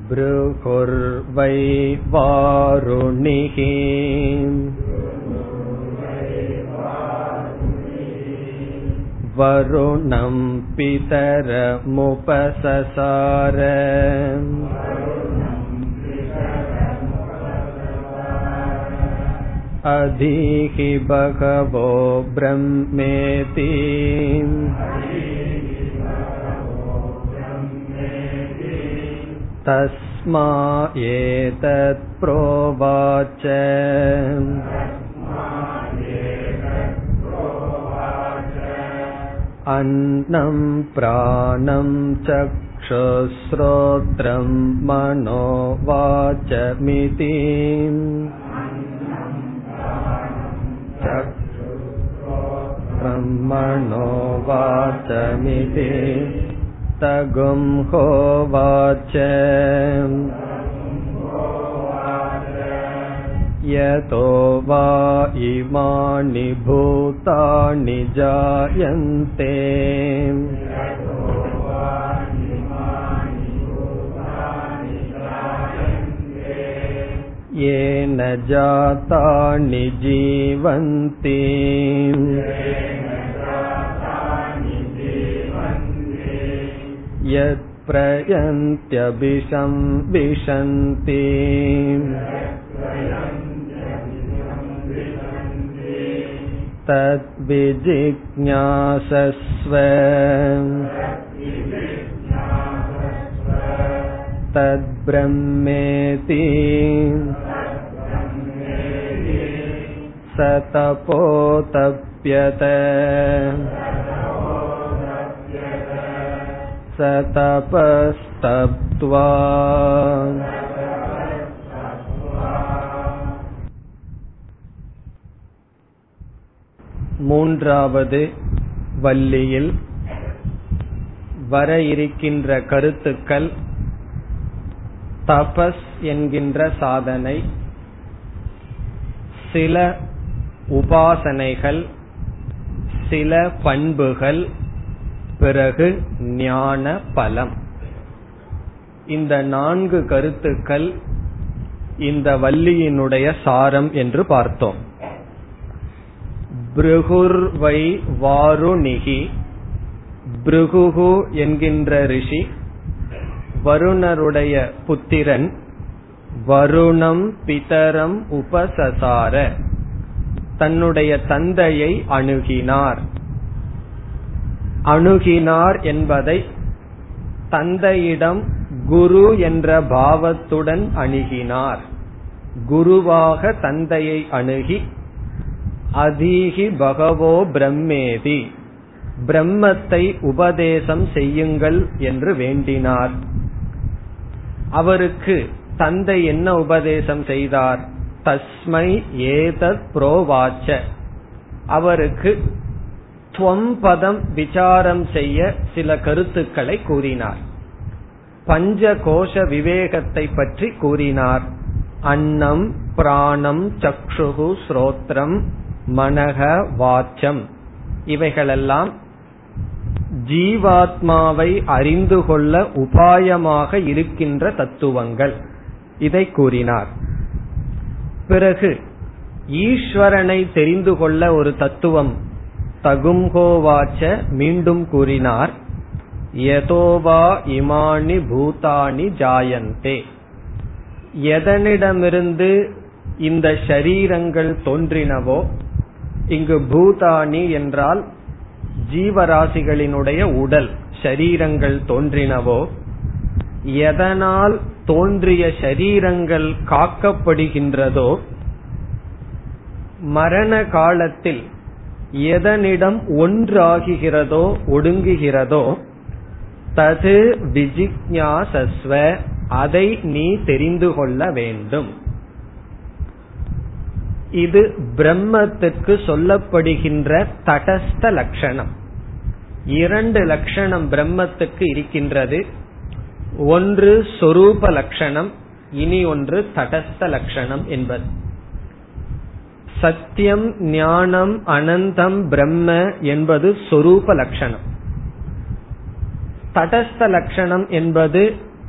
भृगुर्वै वारुणिः वरुणं पितरमुपससार अधीहि बहवो ब्रह्मेति तस्मा एतत् प्रोवाच अन्नं प्राणं चक्षुश्रोत्रं मनो वाचमिति ब्रह्मणो वाचमिति तगुं होवाच यतो वा इमानि भूतानि जायन्ते येन जातानि जीवन्ति यत्प्रयन्त्यभिशं विशन्ति तद्विजिज्ञासस्व तद्ब्रह्मेति स तपोतप्यत स तपस्तप्त्वा மூன்றாவது வள்ளியில் வர இருக்கின்ற கருத்துக்கள் தபஸ் என்கின்ற சாதனை சில உபாசனைகள் சில பண்புகள் பிறகு ஞான பலம் இந்த நான்கு கருத்துக்கள் இந்த வள்ளியினுடைய சாரம் என்று பார்த்தோம் பிருகுர்வை வாருணிகி பிருகுகு என்கின்ற ரிஷி வருணருடைய புத்திரன் வருணம் பிதரம் உபசசார தன்னுடைய தந்தையை அணுகினார் அணுகினார் என்பதை தந்தையிடம் குரு என்ற பாவத்துடன் அணுகினார் குருவாக தந்தையை அணுகி அதீகி பகவோ பிரம்மேதி பிரம்மத்தை உபதேசம் செய்யுங்கள் என்று வேண்டினார் அவருக்கு தந்தை என்ன உபதேசம் செய்தார் தஸ்மை ஏதத் புரோவாச்ச அவருக்கு துவம்பதம் விசாரம் செய்ய சில கருத்துக்களை கூறினார் பஞ்ச கோஷ விவேகத்தை பற்றி கூறினார் அன்னம் பிராணம் சக்ஷுகு ஸ்ரோத்ரம் மனக வாச்சம் இவைகளெல்லாம் ஜீவாத்மாவை அறிந்து கொள்ள உபாயமாக இருக்கின்ற தத்துவங்கள் இதை கூறினார் பிறகு ஈஸ்வரனை தெரிந்து கொள்ள ஒரு தத்துவம் தகும்ஹோவாச்ச மீண்டும் கூறினார் யதோவா இமானி பூதானி ஜாயந்தே எதனிடமிருந்து இந்த ஷரீரங்கள் தோன்றினவோ இங்கு பூதானி என்றால் ஜீவராசிகளினுடைய உடல் ஷரீரங்கள் தோன்றினவோ எதனால் தோன்றிய ஷரீரங்கள் காக்கப்படுகின்றதோ மரண காலத்தில் எதனிடம் ஒன்றாகுகிறதோ ஒடுங்குகிறதோ தது விஜிக்ஞாசஸ்வ அதை நீ தெரிந்து கொள்ள வேண்டும் இது பிரம்மத்திற்கு சொல்லப்படுகின்ற தடஸ்த லட்சணம் இரண்டு லட்சணம் பிரம்மத்துக்கு இருக்கின்றது ஒன்று சொரூப லட்சணம் இனி ஒன்று தடஸ்த லட்சணம் என்பது சத்தியம் ஞானம் அனந்தம் பிரம்ம என்பது சொரூப லட்சணம் தடஸ்த லட்சணம் என்பது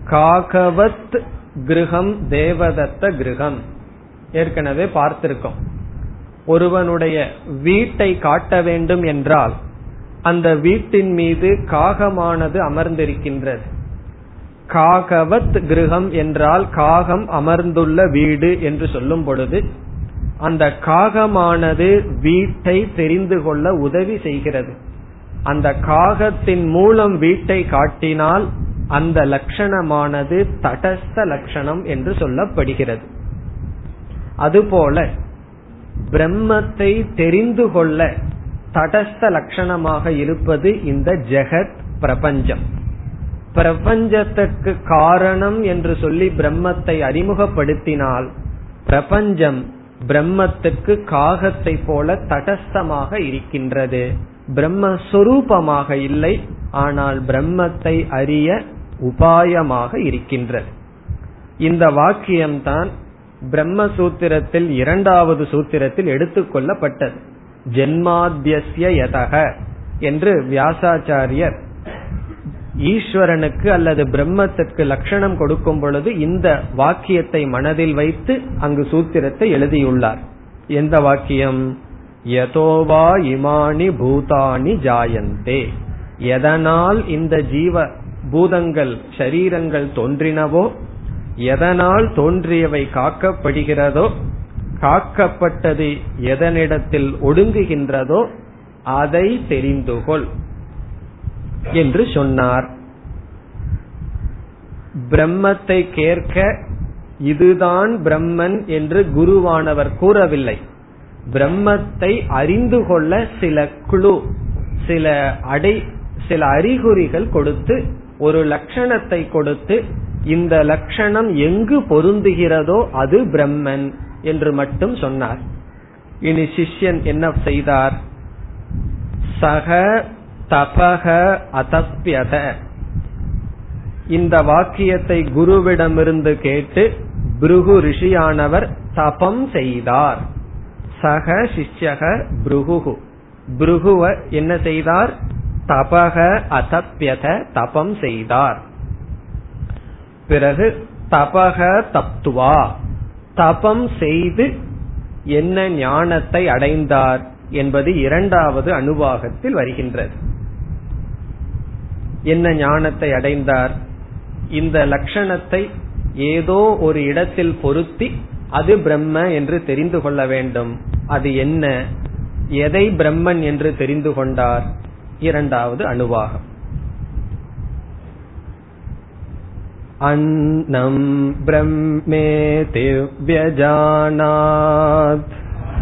காகவத் கிரகம் தேவதத்த கிரகம் ஏற்கனவே பார்த்திருக்கோம் ஒருவனுடைய வீட்டை காட்ட வேண்டும் என்றால் அந்த வீட்டின் மீது காகமானது அமர்ந்திருக்கின்றது காகவத் கிரகம் என்றால் காகம் அமர்ந்துள்ள வீடு என்று சொல்லும் பொழுது அந்த காகமானது வீட்டை தெரிந்து கொள்ள உதவி செய்கிறது அந்த காகத்தின் மூலம் வீட்டை காட்டினால் அந்த லட்சணமானது தடஸ்த லட்சணம் என்று சொல்லப்படுகிறது அதுபோல பிரம்மத்தை தெரிந்து கொள்ள தடஸ்த லட்சணமாக இருப்பது இந்த ஜெகத் பிரபஞ்சம் பிரபஞ்சத்துக்கு காரணம் என்று சொல்லி பிரம்மத்தை அறிமுகப்படுத்தினால் பிரபஞ்சம் பிரம்மத்துக்கு காகத்தை போல தடஸ்தமாக இருக்கின்றது பிரம்மஸ்வரூபமாக இல்லை ஆனால் பிரம்மத்தை அறிய உபாயமாக இருக்கின்றது இந்த வாக்கியம்தான் பிரம்மசூத்திரத்தில் இரண்டாவது சூத்திரத்தில் எடுத்துக்கொள்ளப்பட்டது ஜென்மாத்தியசிய யதக என்று வியாசாச்சாரியர் ஈஸ்வரனுக்கு அல்லது பிரம்மத்திற்கு லட்சணம் கொடுக்கும் பொழுது இந்த வாக்கியத்தை மனதில் வைத்து அங்கு சூத்திரத்தை எழுதியுள்ளார் எந்த வாக்கியம் யதோவா இமானி பூதானி ஜாயந்தே எதனால் இந்த ஜீவ பூதங்கள் ஷரீரங்கள் தோன்றினவோ எதனால் தோன்றியவை காக்கப்படுகிறதோ காக்கப்பட்டது எதனிடத்தில் ஒடுங்குகின்றதோ அதை தெரிந்து கொள் என்று சொன்னார் பிரம்மத்தை கேட்க இதுதான் பிரம்மன் என்று குருவானவர் கூறவில்லை பிரம்மத்தை அறிந்து கொள்ள சில குழு சில அடை சில அறிகுறிகள் கொடுத்து ஒரு லட்சணத்தை கொடுத்து இந்த லட்சணம் எங்கு பொருந்துகிறதோ அது பிரம்மன் என்று மட்டும் சொன்னார் இனி சிஷ்யன் என்ன செய்தார் சக தபக அதப்பியத இந்த வாக்கியத்தை குருவிடமிருந்து கேட்டு புருகு ரிஷியானவர் தபம் செய்தார் சக சிஷ்யக புருகு புருகுவ என்ன செய்தார் தபக அதப்பியத தபம் செய்தார் பிறகு தபக தப்துவா தபம் செய்து என்ன ஞானத்தை அடைந்தார் என்பது இரண்டாவது அனுவாகத்தில் வருகின்றது என்ன ஞானத்தை அடைந்தார் இந்த லட்சணத்தை ஏதோ ஒரு இடத்தில் பொருத்தி அது பிரம்ம என்று தெரிந்து கொள்ள வேண்டும் அது என்ன எதை பிரம்மன் என்று தெரிந்து கொண்டார் இரண்டாவது அணுவாகம் अन्नं ब्रह्मेति व्यजानात्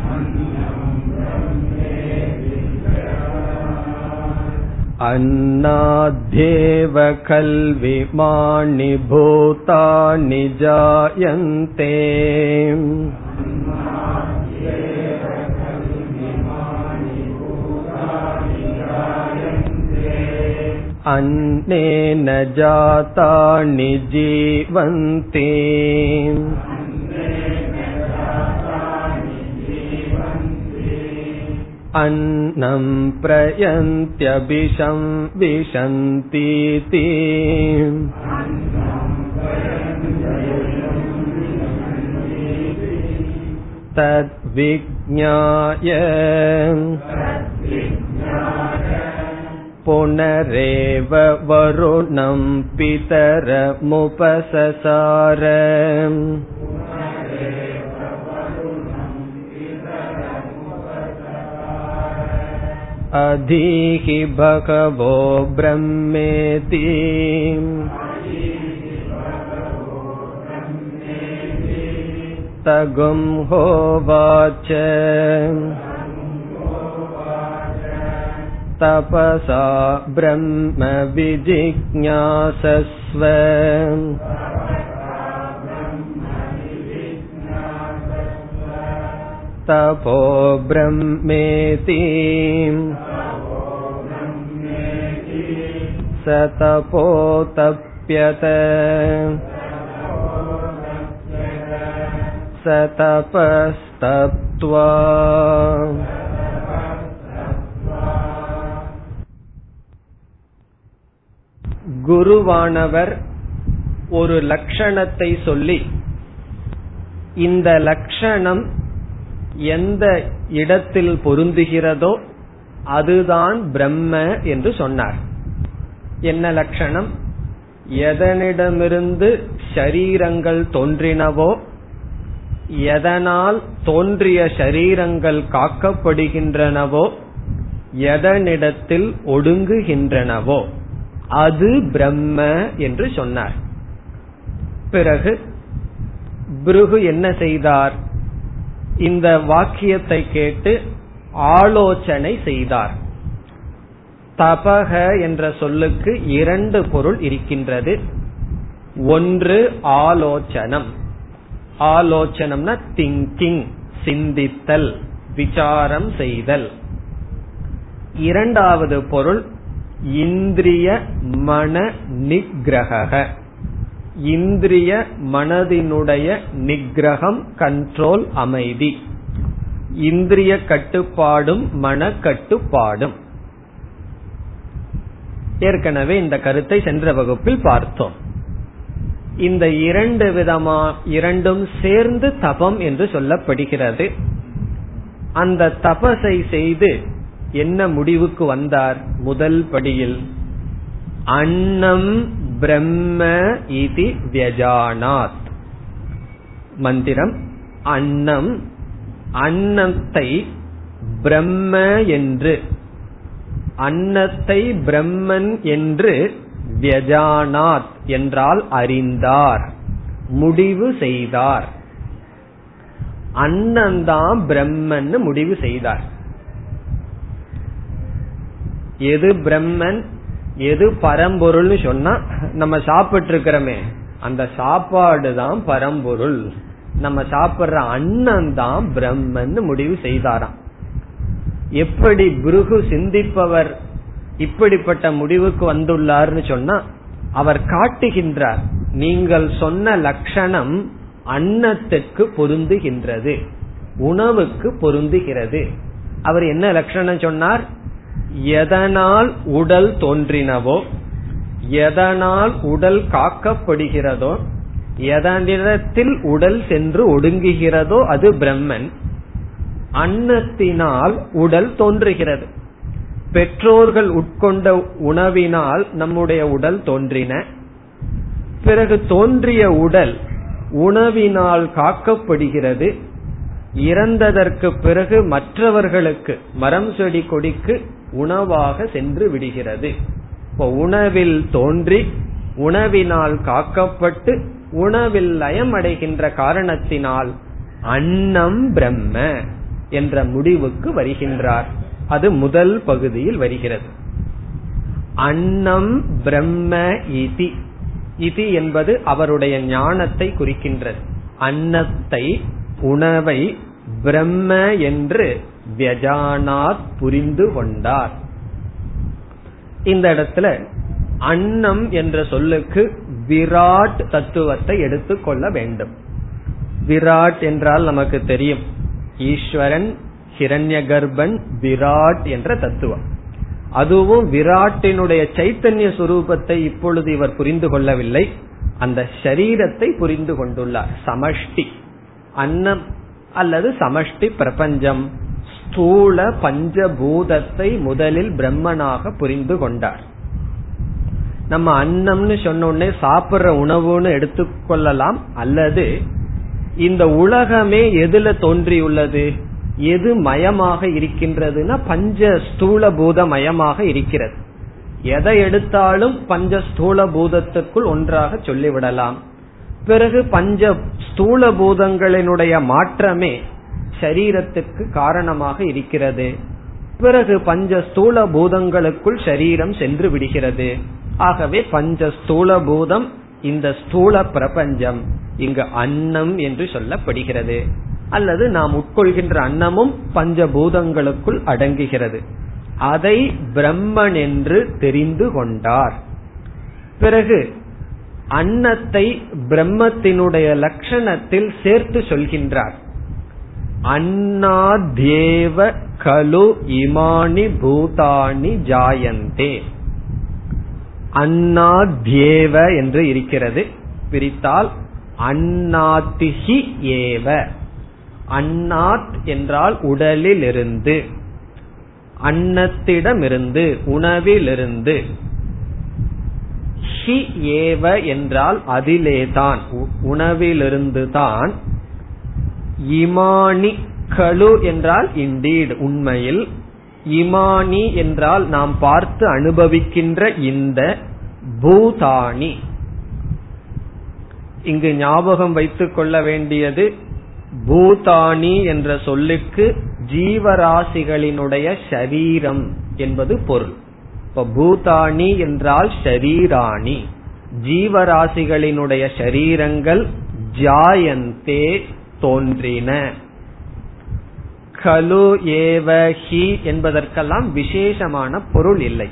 अन्नाद्येव कल्विमाणि भूतानि जायन्ते अन्नेन जातानि जीवन्ति अन्नं प्रयन्त्यभिशं विशन्तीति तद्विज्ञाय पुनरेव वरुणं पितरमुपससार अधीहि भगवो ब्रह्मेति तगुं होवाच तपसा ब्रह्म विजिज्ञासस्व तपो ब्रह्मेति स तपोतप्यत स तपस्तप्त्वा குருவானவர் ஒரு லட்சணத்தை சொல்லி இந்த லட்சணம் எந்த இடத்தில் பொருந்துகிறதோ அதுதான் பிரம்ம என்று சொன்னார் என்ன லட்சணம் எதனிடமிருந்து ஷரீரங்கள் தோன்றினவோ எதனால் தோன்றிய ஷரீரங்கள் காக்கப்படுகின்றனவோ எதனிடத்தில் ஒடுங்குகின்றனவோ அது பிரம்ம என்று சொன்னார் பிறகு பிருகு என்ன செய்தார் இந்த வாக்கியத்தை கேட்டு ஆலோசனை செய்தார் தபக என்ற சொல்லுக்கு இரண்டு பொருள் இருக்கின்றது ஒன்று ஆலோசனம் ஆலோசனம்னா திங்கிங் சிந்தித்தல் விசாரம் செய்தல் இரண்டாவது பொருள் இந்திரிய மன நிகிரக இந்திரிய மனதினுடைய நிகிரகம் கண்ட்ரோல் அமைதி இந்திரிய கட்டுப்பாடும் மன கட்டுப்பாடும் ஏற்கனவே இந்த கருத்தை சென்ற வகுப்பில் பார்த்தோம் இந்த இரண்டு விதமா இரண்டும் சேர்ந்து தபம் என்று சொல்லப்படுகிறது அந்த தபசை செய்து என்ன முடிவுக்கு வந்தார் முதல் படியில் அன்னம் பிரம்ம இதி வியஜானாத் மந்திரம் அன்னம் அன்னத்தை பிரம்ம என்று அன்னத்தை பிரம்மன் என்று வியஜானாத் என்றால் அறிந்தார் முடிவு செய்தார் அன்னந்தான் பிரம்மன் முடிவு செய்தார் எது பிரம்மன் எது பரம்பொருள்னு சொன்னா நம்ம சாப்பிட்டு இருக்கிறோமே அந்த சாப்பாடு தான் பரம்பொருள் நம்ம சாப்பிடுற அன்னம் தான் பிரம்மன் முடிவு செய்தாராம் எப்படி புருகு சிந்திப்பவர் இப்படிப்பட்ட முடிவுக்கு வந்துள்ளார்னு சொன்னா அவர் காட்டுகின்றார் நீங்கள் சொன்ன லட்சணம் அன்னத்திற்கு பொருந்துகின்றது உணவுக்கு பொருந்துகிறது அவர் என்ன லட்சணம் சொன்னார் எதனால் உடல் தோன்றினவோ எதனால் உடல் காக்கப்படுகிறதோ எதனிடத்தில் உடல் சென்று ஒடுங்குகிறதோ அது பிரம்மன் அன்னத்தினால் உடல் தோன்றுகிறது பெற்றோர்கள் உட்கொண்ட உணவினால் நம்முடைய உடல் தோன்றின பிறகு தோன்றிய உடல் உணவினால் காக்கப்படுகிறது இறந்ததற்கு பிறகு மற்றவர்களுக்கு மரம் செடி கொடிக்கு உணவாக சென்று விடுகிறது இப்போ உணவில் தோன்றி உணவினால் காக்கப்பட்டு உணவில் லயம் அடைகின்ற காரணத்தினால் அன்னம் பிரம்ம என்ற முடிவுக்கு வருகின்றார் அது முதல் பகுதியில் வருகிறது அன்னம் பிரம்ம இதி இதி என்பது அவருடைய ஞானத்தை குறிக்கின்றது அன்னத்தை உணவை பிரம்ம என்று வியஜானாத் புரிந்து கொண்டார் இந்த இடத்துல அன்னம் என்ற சொல்லுக்கு விராட் தத்துவத்தை எடுத்துக்கொள்ள வேண்டும் விராட் என்றால் நமக்கு தெரியும் ஈஸ்வரன் ஹிரண்ய கர்ப்பன் விராட் என்ற தத்துவம் அதுவும் விராட்டினுடைய சைத்தன்ய சுரூபத்தை இப்பொழுது இவர் புரிந்து கொள்ளவில்லை அந்த ஷரீரத்தை புரிந்து கொண்டுள்ளார் சமஷ்டி அன்னம் அல்லது சமஷ்டி பிரபஞ்சம் ஸ்தூல பஞ்சபூதத்தை முதலில் பிரம்மனாக புரிந்து கொண்டார் நம்ம அன்னம்னு சொன்ன உடனே சாப்பிடுற உணவுன்னு எடுத்துக்கொள்ளலாம் அல்லது இந்த உலகமே எதுல தோன்றியுள்ளது எது மயமாக இருக்கின்றதுன்னா பஞ்ச ஸ்தூல பூத மயமாக இருக்கிறது எதை எடுத்தாலும் பஞ்ச ஸ்தூல பூதத்திற்குள் ஒன்றாக சொல்லிவிடலாம் பிறகு பஞ்ச ஸ்தூல பூதங்களினுடைய மாற்றமே சரீரத்துக்கு காரணமாக இருக்கிறது பிறகு பஞ்ச ஸ்தூல பூதங்களுக்குள் சரீரம் சென்று விடுகிறது ஆகவே பஞ்ச ஸ்தூல பூதம் இந்த ஸ்தூல பிரபஞ்சம் இங்கு அன்னம் என்று சொல்லப்படுகிறது அல்லது நாம் உட்கொள்கின்ற அன்னமும் பஞ்சபூதங்களுக்குள் அடங்குகிறது அதை பிரம்மன் என்று தெரிந்து கொண்டார் பிறகு அன்னத்தை பிரம்மத்தினுடைய லட்சணத்தில் சேர்த்து சொல்கின்றார் அன்னாத்யேவ கலு இமானி பூதானி ஜாயந்தே அன்னாத்யேவ என்று இருக்கிறது பிரித்தால் அன்னாத்திஹி ஏவ அன்னாத் என்றால் உடலிலிருந்து அன்னத்திடமிருந்து உணவிலிருந்து ஹி ஏவ என்றால் அதிலேதான் உணவிலிருந்து தான் இமானி கழு என்றால் இண்டீட் உண்மையில் இமானி என்றால் நாம் பார்த்து அனுபவிக்கின்ற இந்த பூதானி இங்கு ஞாபகம் வைத்துக் கொள்ள வேண்டியது பூதானி என்ற சொல்லுக்கு ஜீவராசிகளினுடைய ஷரீரம் என்பது பொருள் இப்ப பூதானி என்றால் ஷரீராணி ஜீவராசிகளினுடைய ஷரீரங்கள் ஜாயந்தே தோன்றின கலு ஏவ ஹி என்பதற்கெல்லாம் விசேஷமான பொருள் இல்லை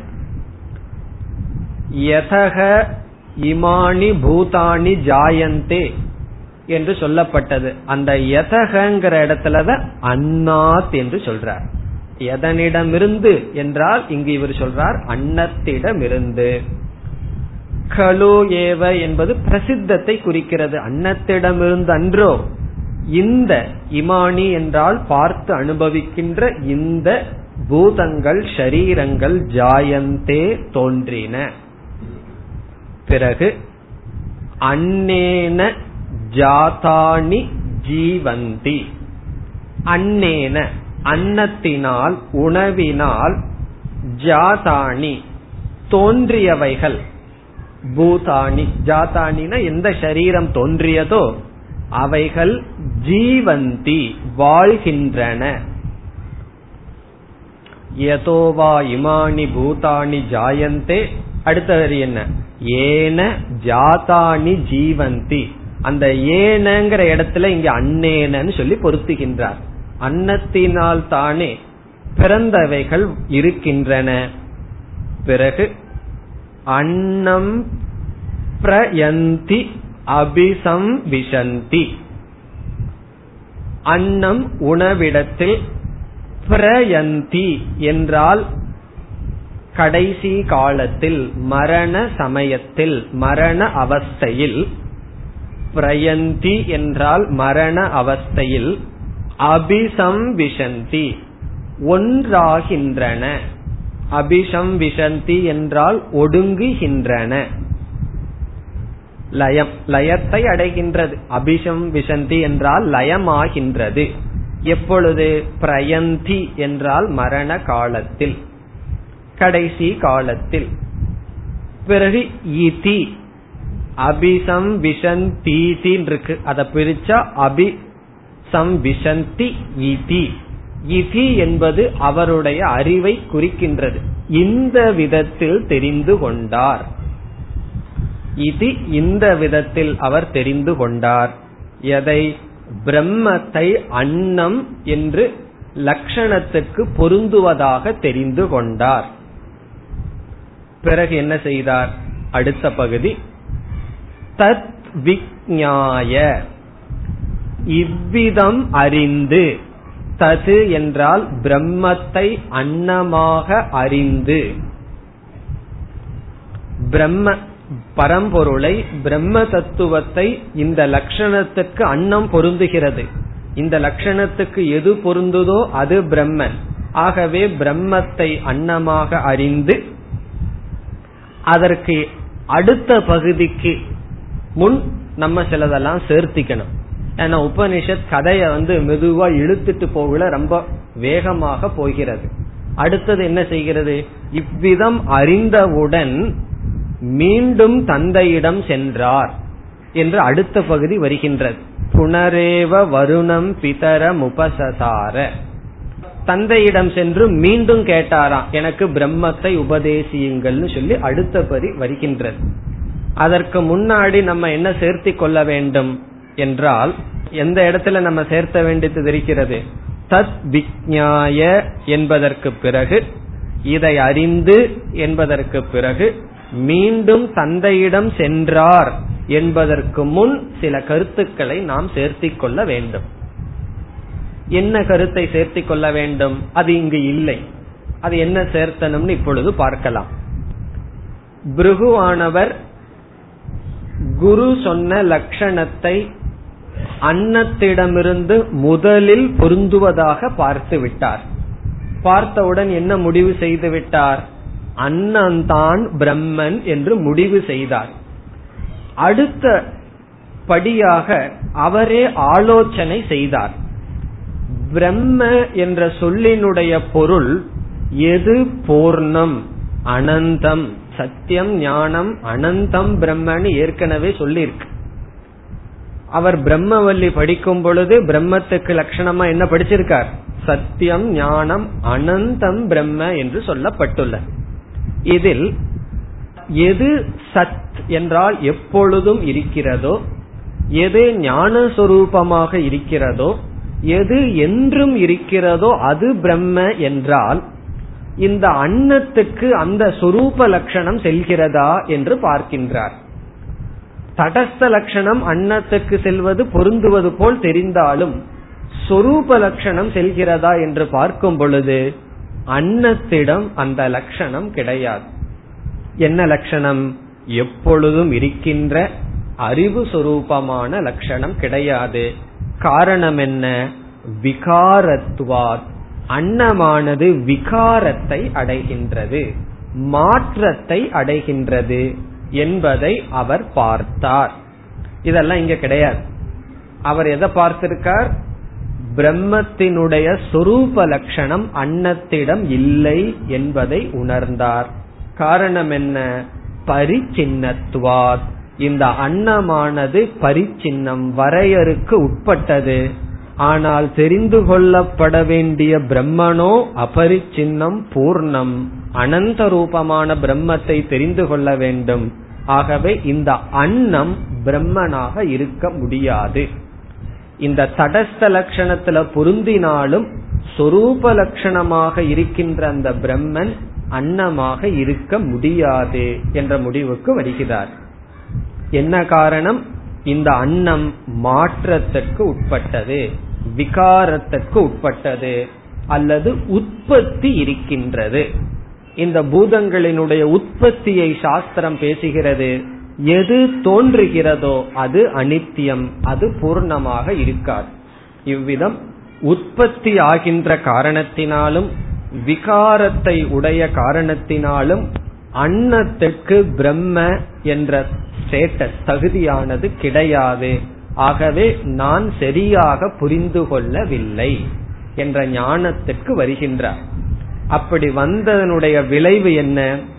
யதக இமானி பூதானி ஜாயந்தே என்று சொல்லப்பட்டது அந்த யதகங்கிற இடத்துலதான் அன்னாத் என்று சொல்றார் எதனிடமிருந்து என்றால் இங்கு இவர் சொல்றார் அன்னத்திடமிருந்து கலு ஏவ என்பது பிரசித்தத்தை குறிக்கிறது அன்னத்திடமிருந்து அன்றோ இந்த இமானி என்றால் பார்த்து அனுபவிக்கின்ற இந்த பூதங்கள் ஷரீரங்கள் ஜாயந்தே தோன்றின பிறகு அன்னேன ஜாதானி ஜீவந்தி அன்னேன அன்னத்தினால் உணவினால் ஜாதானி தோன்றியவைகள் பூதானி ஜாதானின எந்த சரீரம் தோன்றியதோ அவைகள் ஜீவந்தி வாழ்கின்றன யதோவா இமானி பூதானி ஜாயந்தே அடுத்த வரி என்ன ஏன ஜாதானி ஜீவந்தி அந்த ஏனங்கிற இடத்துல இங்க அன்னேனன்னு சொல்லி பொருத்துகின்றார் அன்னத்தினால் தானே பிறந்தவைகள் இருக்கின்றன பிறகு அன்னம் பிரயந்தி அபிசம் விஷந்தி அன்னம் உணவிடத்தில் பிரயந்தி என்றால் கடைசி காலத்தில் மரண சமயத்தில் மரண அவஸ்தையில் பிரயந்தி என்றால் மரண அவஸ்தையில் அபிசம் விஷந்தி ஒன்றாகின்றன அபிஷம் விஷந்தி என்றால் ஒடுங்குகின்றன லயம் லயத்தை அடைகின்றது அபிஷம் விஷந்தி என்றால் லயமாகின்றது எப்பொழுது பிரயந்தி என்றால் மரண காலத்தில் கடைசி காலத்தில் பிறகு இதி அபிசம் விஷந்தி இருக்கு அதை பிரிச்சா அபி சம்விசந்தி இதி இதி என்பது அவருடைய அறிவை குறிக்கின்றது இந்த விதத்தில் தெரிந்து கொண்டார் இது இந்த விதத்தில் அவர் தெரிந்து கொண்டார் எதை பிரம்மத்தை அன்னம் என்று லட்சணத்துக்கு பொருந்துவதாக தெரிந்து கொண்டார் பிறகு என்ன செய்தார் அடுத்த பகுதி தத் விக்ஞாய இவ்விதம் அறிந்து தது என்றால் பிரம்மத்தை அன்னமாக அறிந்து பிரம்ம பரம்பொருளை பிரம்ம தத்துவத்தை இந்த லட்சணத்துக்கு அன்னம் பொருந்துகிறது இந்த லட்சணத்துக்கு எது பொருந்துதோ அது பிரம்மன் ஆகவே பிரம்மத்தை அன்னமாக அறிந்து அதற்கு அடுத்த பகுதிக்கு முன் நம்ம சிலதெல்லாம் சேர்த்திக்கணும் ஏன்னா உபனிஷத் கதைய வந்து மெதுவா இழுத்துட்டு போகல ரொம்ப வேகமாக போகிறது அடுத்தது என்ன செய்கிறது இவ்விதம் அறிந்தவுடன் மீண்டும் தந்தையிடம் சென்றார் என்று அடுத்த பகுதி வருகின்றது புனரேவ வருணம் பிதரம் உபசசார தந்தையிடம் சென்று மீண்டும் கேட்டாராம் எனக்கு பிரம்மத்தை உபதேசியுங்கள்னு சொல்லி அடுத்த பதி வருகின்றது அதற்கு முன்னாடி நம்ம என்ன சேர்த்தி கொள்ள வேண்டும் என்றால் எந்த இடத்துல நம்ம சேர்த்த வேண்டியது இருக்கிறது தத் விக்ஞாய என்பதற்கு பிறகு இதை அறிந்து என்பதற்கு பிறகு மீண்டும் தந்தையிடம் சென்றார் என்பதற்கு முன் சில கருத்துக்களை நாம் சேர்த்திக் கொள்ள வேண்டும் என்ன கருத்தை சேர்த்திக் கொள்ள வேண்டும் அது இங்கு இல்லை அது என்ன சேர்த்தனும்னு இப்பொழுது பார்க்கலாம் பிருகுவானவர் குரு சொன்ன லட்சணத்தை அன்னத்திடமிருந்து முதலில் பொருந்துவதாக பார்த்து விட்டார் பார்த்தவுடன் என்ன முடிவு செய்து விட்டார் அன்னந்தான் பிரம்மன் என்று முடிவு செய்தார் அடுத்த படியாக அவரே ஆலோசனை செய்தார் பிரம்ம என்ற சொல்லினுடைய பொருள் எது பூர்ணம் அனந்தம் சத்தியம் ஞானம் அனந்தம் பிரம்மன்னு ஏற்கனவே சொல்லியிருக்கு அவர் பிரம்மவல்லி படிக்கும் பொழுது பிரம்மத்துக்கு லட்சணமா என்ன படிச்சிருக்கார் சத்தியம் ஞானம் அனந்தம் பிரம்ம என்று சொல்லப்பட்டுள்ளது இதில் எது சத் என்றால் எப்பொழுதும் இருக்கிறதோ எது ஞானஸ்வரூபமாக இருக்கிறதோ எது என்றும் இருக்கிறதோ அது பிரம்ம என்றால் இந்த அன்னத்துக்கு அந்த சொரூப லட்சணம் செல்கிறதா என்று பார்க்கின்றார் தடஸ்த லட்சணம் அன்னத்துக்கு செல்வது பொருந்துவது போல் தெரிந்தாலும் சொரூப லட்சணம் செல்கிறதா என்று பார்க்கும் பொழுது அன்னத்திடம் அந்த லட்சணம் கிடையாது என்ன லட்சணம் எப்பொழுதும் இருக்கின்ற அறிவு சொரூபமான லட்சணம் கிடையாது காரணம் என்ன விகாரத்துவார் அன்னமானது விகாரத்தை அடைகின்றது மாற்றத்தை அடைகின்றது என்பதை அவர் பார்த்தார் இதெல்லாம் இங்க கிடையாது அவர் எதை பார்த்திருக்கார் பிரம்மத்தினுடைய சொரூப லட்சணம் அன்னத்திடம் இல்லை என்பதை உணர்ந்தார் காரணம் என்ன பரிச்சின்னத்துவார் இந்த அன்னமானது பரிச்சின்னம் வரையறுக்கு உட்பட்டது ஆனால் தெரிந்து கொள்ளப்பட வேண்டிய பிரம்மனோ அபரிச்சின்னம் பூர்ணம் அனந்த ரூபமான பிரம்மத்தை தெரிந்து கொள்ள வேண்டும் ஆகவே இந்த அன்னம் பிரம்மனாக இருக்க முடியாது இந்த தடஸ்த லட்சணத்துல பொருந்தினாலும் சொரூப லட்சணமாக இருக்கின்ற அந்த பிரம்மன் அன்னமாக இருக்க முடியாது என்ற முடிவுக்கு வருகிறார் என்ன காரணம் இந்த அன்னம் மாற்றத்திற்கு உட்பட்டது விகாரத்திற்கு உட்பட்டது அல்லது உற்பத்தி இருக்கின்றது இந்த பூதங்களினுடைய உற்பத்தியை சாஸ்திரம் பேசுகிறது எது தோன்றுகிறதோ அது அனித்தியம் அது பூர்ணமாக இருக்காது இவ்விதம் உற்பத்தி ஆகின்ற காரணத்தினாலும் விகாரத்தை உடைய காரணத்தினாலும் அன்னத்திற்கு பிரம்ம என்ற ஸ்டேட்டஸ் தகுதியானது கிடையாது ஆகவே நான் சரியாக புரிந்து கொள்ளவில்லை என்ற ஞானத்திற்கு வருகின்றார் அப்படி வந்ததனுடைய விளைவு என்ன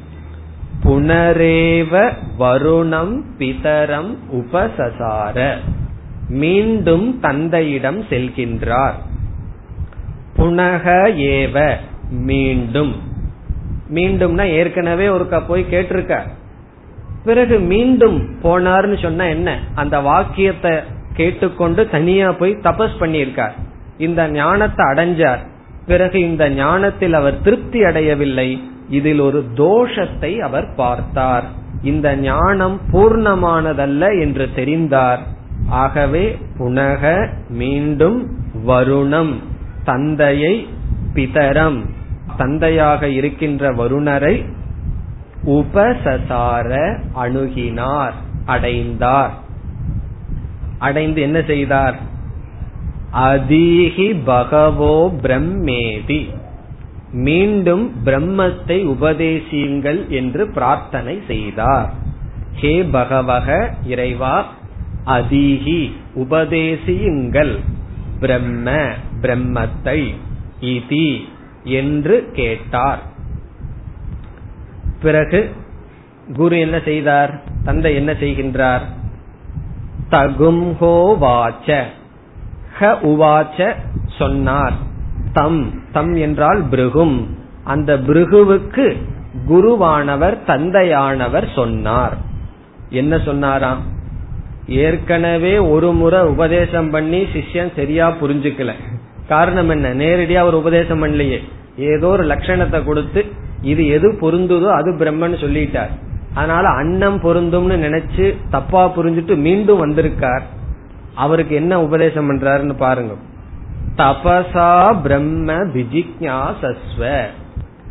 புனரேவ வருணம் பிதரம் உபசசார மீண்டும் தந்தையிடம் செல்கின்றார் புனக ஏவ மீண்டும் மீண்டும்னா ஏற்கனவே ஒருக்கா போய் கேட்டிருக்க பிறகு மீண்டும் போனார்னு சொன்ன என்ன அந்த வாக்கியத்தை கேட்டுக்கொண்டு தனியா போய் தபஸ் பண்ணியிருக்கார் இந்த ஞானத்தை அடைஞ்சார் பிறகு இந்த ஞானத்தில் அவர் திருப்தி அடையவில்லை இதில் ஒரு தோஷத்தை அவர் பார்த்தார் இந்த ஞானம் பூர்ணமானதல்ல என்று தெரிந்தார் ஆகவே புனக மீண்டும் வருணம் தந்தையை பிதரம் தந்தையாக இருக்கின்ற வருணரை உபசசார அணுகினார் அடைந்தார் அடைந்து என்ன செய்தார் அதீகி பகவோ பிரம்மேதி மீண்டும் பிரம்மத்தை உபதேசியுங்கள் என்று பிரார்த்தனை செய்தார் ஹே பகவக இறைவா அதீகி உபதேசியுங்கள் பிரம்ம பிரம்மத்தை இதி என்று கேட்டார் பிறகு குரு என்ன செய்தார் தந்தை என்ன செய்கின்றார் தகும்ஹோ வாச்ச ஹ உவாச்ச சொன்னார் தம் தம் என்றால் பிருகும் அந்த பிருகுவுக்கு குருவானவர் தந்தையானவர் சொன்னார் என்ன சொன்னாராம் ஏற்கனவே ஒரு முறை உபதேசம் பண்ணி சிஷ்யன் சரியா புரிஞ்சுக்கல காரணம் என்ன நேரடியா அவர் உபதேசம் பண்ணலையே ஏதோ ஒரு லட்சணத்தை கொடுத்து இது எது பொருந்துதோ அது பிரம்மன் சொல்லிட்டார் அதனால அன்னம் பொருந்தும்னு நினைச்சு தப்பா புரிஞ்சுட்டு மீண்டும் வந்திருக்கார் அவருக்கு என்ன உபதேசம் பண்றாருன்னு பாருங்க தபசா பிரம்ம விஜிக்யாசஸ்வ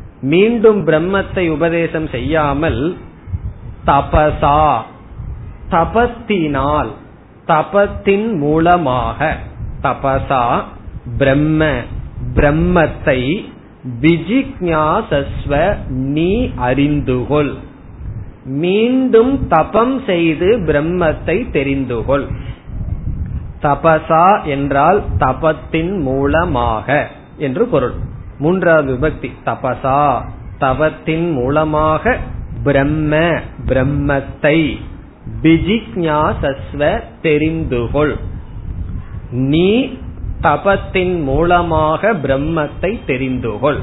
மீண்டும் பிரம்மத்தை உபதேசம் செய்யாமல் தபசா தபத்தினால் தபத்தின் மூலமாக தபசா பிரம்ம பிரம்மத்தை விஜிக்ஞாசஸ்வ நீ அறிந்துகொள் மீண்டும் தபம் செய்து பிரம்மத்தை தெரிந்துகொள் தபசா என்றால் தபத்தின் மூலமாக என்று பொருள் மூன்றாவது விபக்தி தபசா தவத்தின் மூலமாக பிரம்ம பிரம்மத்தை பிஜிக்ஞாசஸ்வ தெரிந்துகொள் நீ தபத்தின் மூலமாக பிரம்மத்தை தெரிந்துகொள்